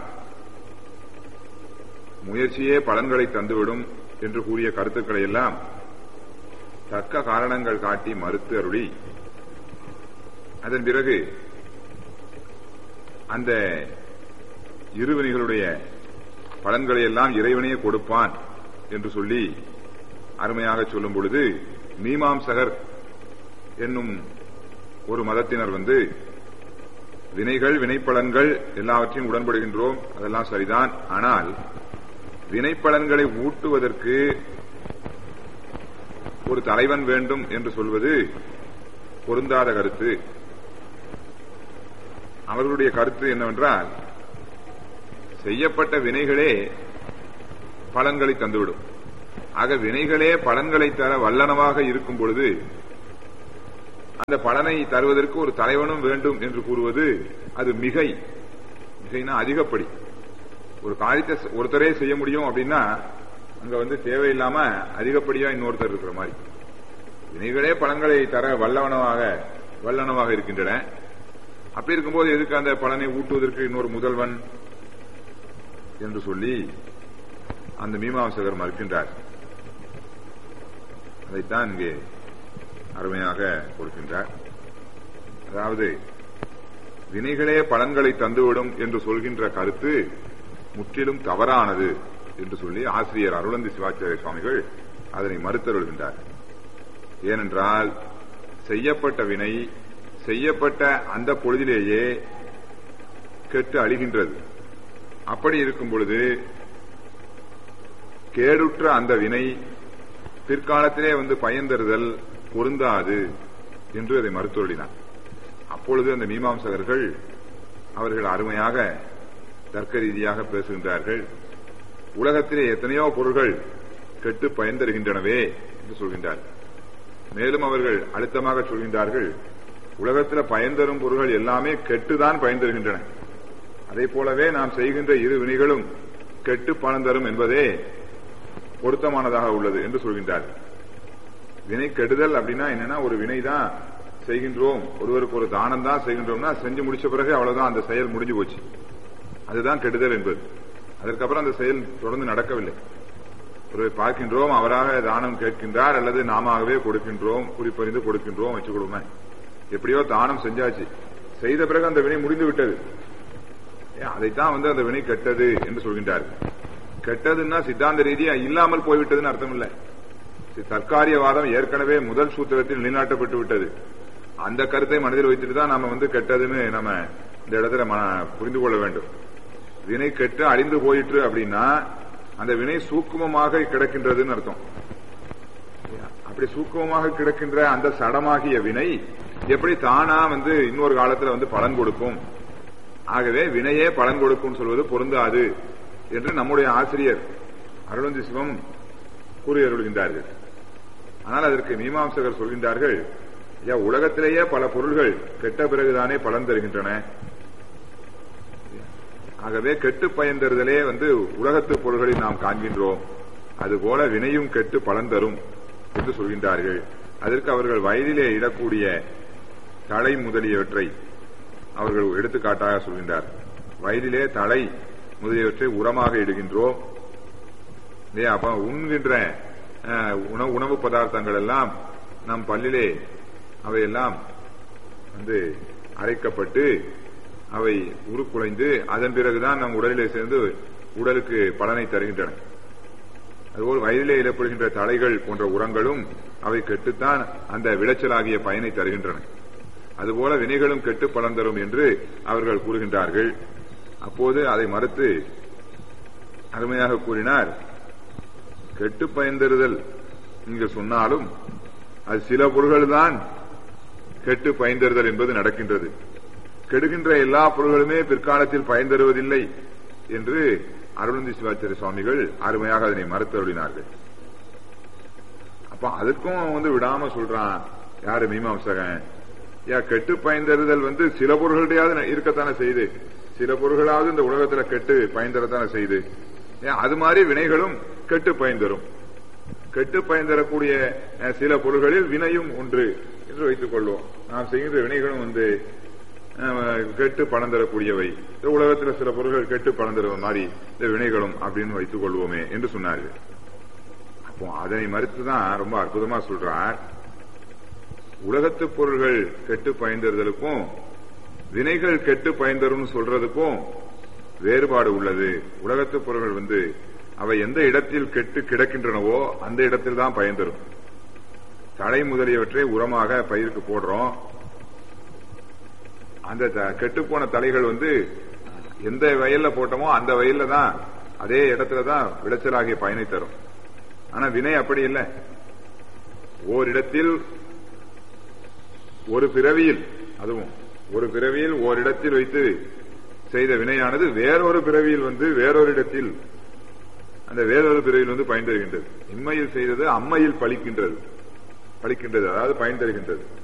முயற்சியே பலன்களை தந்துவிடும் என்று கூறிய கருத்துக்களை எல்லாம் தக்க காரணங்கள் காட்டி மறுத்து அருளி அதன் பிறகு அந்த இருவினைகளுடைய பலன்களை எல்லாம் இறைவனையே கொடுப்பான் என்று சொல்லி அருமையாக சொல்லும் பொழுது மீமாம்சகர் என்னும் ஒரு மதத்தினர் வந்து வினைகள் வினைப்பலன்கள் எல்லாவற்றையும் உடன்படுகின்றோம் அதெல்லாம் சரிதான் ஆனால் வினைப்பலன்களை ஊட்டுவதற்கு ஒரு தலைவன் வேண்டும் என்று சொல்வது பொருந்தாத கருத்து அவர்களுடைய கருத்து என்னவென்றால் செய்யப்பட்ட வினைகளே பலன்களை தந்துவிடும் ஆக வினைகளே பலன்களை தர வல்லனமாக இருக்கும் பொழுது அந்த பலனை தருவதற்கு ஒரு தலைவனும் வேண்டும் என்று கூறுவது அது மிகை மிகைனா அதிகப்படி ஒரு காரியத்தை ச- ஒருத்தரே செய்ய முடியும் அப்படின்னா அங்க வந்து தேவையில்லாம அதிகப்படியா இன்னொருத்தர் இருக்கிற மாதிரி வினைகளே பலன்களை தர வல்லவனமாக வல்லனமாக இருக்கின்றன அப்படி இருக்கும்போது எதுக்கு அந்த பலனை ஊட்டுவதற்கு இன்னொரு முதல்வன் என்று சொல்லி அந்த மீமாம்சகர் மறுக்கின்றார் அதைத்தான் இங்கே அருமையாக கொடுக்கின்றார் அதாவது வினைகளே பலன்களை தந்துவிடும் என்று சொல்கின்ற கருத்து முற்றிலும் தவறானது என்று சொல்லி ஆசிரியர் அருளந்தி சிவாச்சாரிய சுவாமிகள் அதனை மறுத்தருள்கின்றார் ஏனென்றால் செய்யப்பட்ட வினை செய்யப்பட்ட அந்த பொழுதிலேயே கெட்டு அழிகின்றது அப்படி இருக்கும் பொழுது கேடுற்ற அந்த வினை பிற்காலத்திலே வந்து பயன்தருதல் பொருந்தாது என்று அதை மறுத்தொழினார் அப்பொழுது அந்த மீமாம்சகர்கள் அவர்கள் அருமையாக தர்க்க ரீதியாக பேசுகின்றார்கள் உலகத்திலே எத்தனையோ பொருள்கள் கெட்டு பயன்தருகின்றனவே என்று சொல்கின்றார்கள் மேலும் அவர்கள் அழுத்தமாக சொல்கின்றார்கள் உலகத்தில் பயன்தரும் பொருள்கள் எல்லாமே கெட்டுதான் பயன்தருகின்றன அதே போலவே நாம் செய்கின்ற இரு வினைகளும் கெட்டு பணம் தரும் என்பதே பொருத்தமானதாக உள்ளது என்று சொல்கின்றார்கள் வினை கெடுதல் அப்படின்னா என்னன்னா ஒரு வினை தான் செய்கின்றோம் ஒருவருக்கு ஒரு தானம் தான் செய்கின்றோம்னா செஞ்சு முடிச்ச பிறகு அவ்வளவுதான் அந்த செயல் முடிஞ்சு போச்சு அதுதான் கெடுதல் என்பது அதற்கப்புறம் அந்த செயல் தொடர்ந்து நடக்கவில்லை ஒரு பார்க்கின்றோம் அவராக தானம் கேட்கின்றார் அல்லது நாமவே கொடுக்கின்றோம் குறிப்பறிந்து கொடுக்கின்றோம் வச்சு கொடுமை எப்படியோ தானம் செஞ்சாச்சு செய்த பிறகு அந்த வினை முடிந்து விட்டது ஏன், அதைத்தான் வந்து அந்த வினை கெட்டது என்று சொல்கின்றார்கள் கெட்டதுன்னா சித்தாந்த ரீதியா இல்லாமல் போய்விட்டதுன்னு அர்த்தம் இல்லை தற்காரியவாதம் ஏற்கனவே முதல் சூத்திரத்தில் நிலைநாட்டப்பட்டு விட்டது அந்த கருத்தை மனதில் வைத்துட்டு தான் நாம வந்து கெட்டதுன்னு நம்ம இந்த இடத்துல மன- புரிந்து கொள்ள வேண்டும் வினை கெட்டு அழிந்து போயிற்று அப்படின்னா அந்த வினை சூக்குமமாக கிடக்கின்றதுன்னு அர்த்தம் அப்படி சூக்குமமாக கிடக்கின்ற அந்த சடமாகிய வினை எப்படி தானா வந்து இன்னொரு காலத்துல வந்து பலன் கொடுக்கும் ஆகவே வினையே பலன் கொடுக்கும் சொல்வது பொருந்தாது என்று நம்முடைய ஆசிரியர் அருளந்தி சிவம் கூறியருள்கின்றார்கள் ஆனால் அதற்கு மீமாம்சகர் சொல்கின்றார்கள் ஐயா உலகத்திலேயே பல பொருள்கள் கெட்ட பிறகுதானே பலன் தருகின்றன ஆகவே கெட்டு பயன் தருதலே வந்து உலகத்து பொருள்களில் நாம் காண்கின்றோம் அதுபோல வினையும் கெட்டு பலன் தரும் என்று சொல்கின்றார்கள் அதற்கு அவர்கள் வயதிலே இடக்கூடிய தலை முதலியவற்றை அவர்கள் எடுத்துக்காட்டாக சொல்கின்றார் வயதிலே தலை முதலியவற்றை உரமாக இடுகின்றோம் இல்லையா அப்ப உண்கின்ற அஹ், உணவு உணவு பதார்த்தங்கள் எல்லாம் நம் பல்லிலே அவையெல்லாம் வந்து அரைக்கப்பட்டு அவை உருக்குலைந்து அதன் பிறகுதான் நம் உடலிலே சேர்ந்து உடலுக்கு பலனை தருகின்றன அதுபோல் வயதிலே இடப்படுகின்ற தலைகள் போன்ற உரங்களும் அவை கெட்டுத்தான் அந்த விளைச்சலாகிய பயனை தருகின்றன அதுபோல வினைகளும் கெட்டு பலன் தரும் என்று அவர்கள் கூறுகின்றார்கள் அப்போது அதை மறுத்து அருமையாக கூறினார் கெட்டு பயன்தருதல் நீங்க சொன்னாலும் அது சில பொருள்கள் தான் கெட்டு பயன்தருதல் என்பது நடக்கின்றது கெடுகின்ற எல்லா பொருள்களுமே பிற்காலத்தில் பயன் தருவதில்லை என்று அருணந்தி சிவாச்சாரிய சுவாமிகள் அருமையாக அதனை மறுத்தருளினார்கள் அப்ப அதுக்கும் வந்து விடாம சொல்றான் யாரு மீமாம்சகன் யா கெட்டு பயன்தருதல் வந்து சில பொருள்களையாவது இருக்கத்தானே செய்து சில பொருள்களாவது இந்த உலகத்துல கெட்டு பயன்தரத்தானே செய்து ஏன் அது மாதிரி வினைகளும் கெட்டு பயன்தரும் கெட்டு பயன்தரக்கூடிய அஹ், சில பொருள்களில் வினையும் ஒன்று என்று வைத்துக் கொள்வோம் நாம் செய்கின்ற வினைகளும் வந்து அஹ், கெட்டு பணம் தரக்கூடியவை இந்த உலகத்தில் சில பொருள்கள் கெட்டு பணம் தருவ மாதிரி இந்த வினைகளும் அப்படின்னு வைத்துக் கொள்வோமே என்று சொன்னார்கள் அப்போ அதனை மறுத்துதான் ரொம்ப அற்புதமா சொல்றார் உலகத்து பொருள்கள் கெட்டு பயன்தருதலுக்கும் வினைகள் கெட்டு பயன்தரும்னு சொல்றதுக்கும் வேறுபாடு உள்ளது உலகத்து பொருள்கள் வந்து அவை எந்த இடத்தில் கெட்டு கிடக்கின்றனவோ அந்த இடத்தில் தான் பயன் தரும் தலை முதலியவற்றை உரமாக பயிருக்கு போடுறோம் அந்த த- கெட்டுப்போன தலைகள் வந்து எந்த வயல்ல போட்டோமோ அந்த வயல்ல தான் அதே இடத்துல தான் விளைச்சலாகிய பயனை தரும் ஆனா வினை அப்படி இல்லை ஓரிடத்தில் ஒரு பிறவியில் அதுவும் ஒரு பிறவியில் ஓரிடத்தில் வைத்து செய்த வினையானது வேறொரு பிறவியில் வந்து வேறொரு இடத்தில் அந்த வேறொரு பிறவியில் வந்து பயன் தருகின்றது இம்மையில் செய்தது அம்மையில் பலிக்கின்றது பலிக்கின்றது அதாவது பயன் தருகின்றது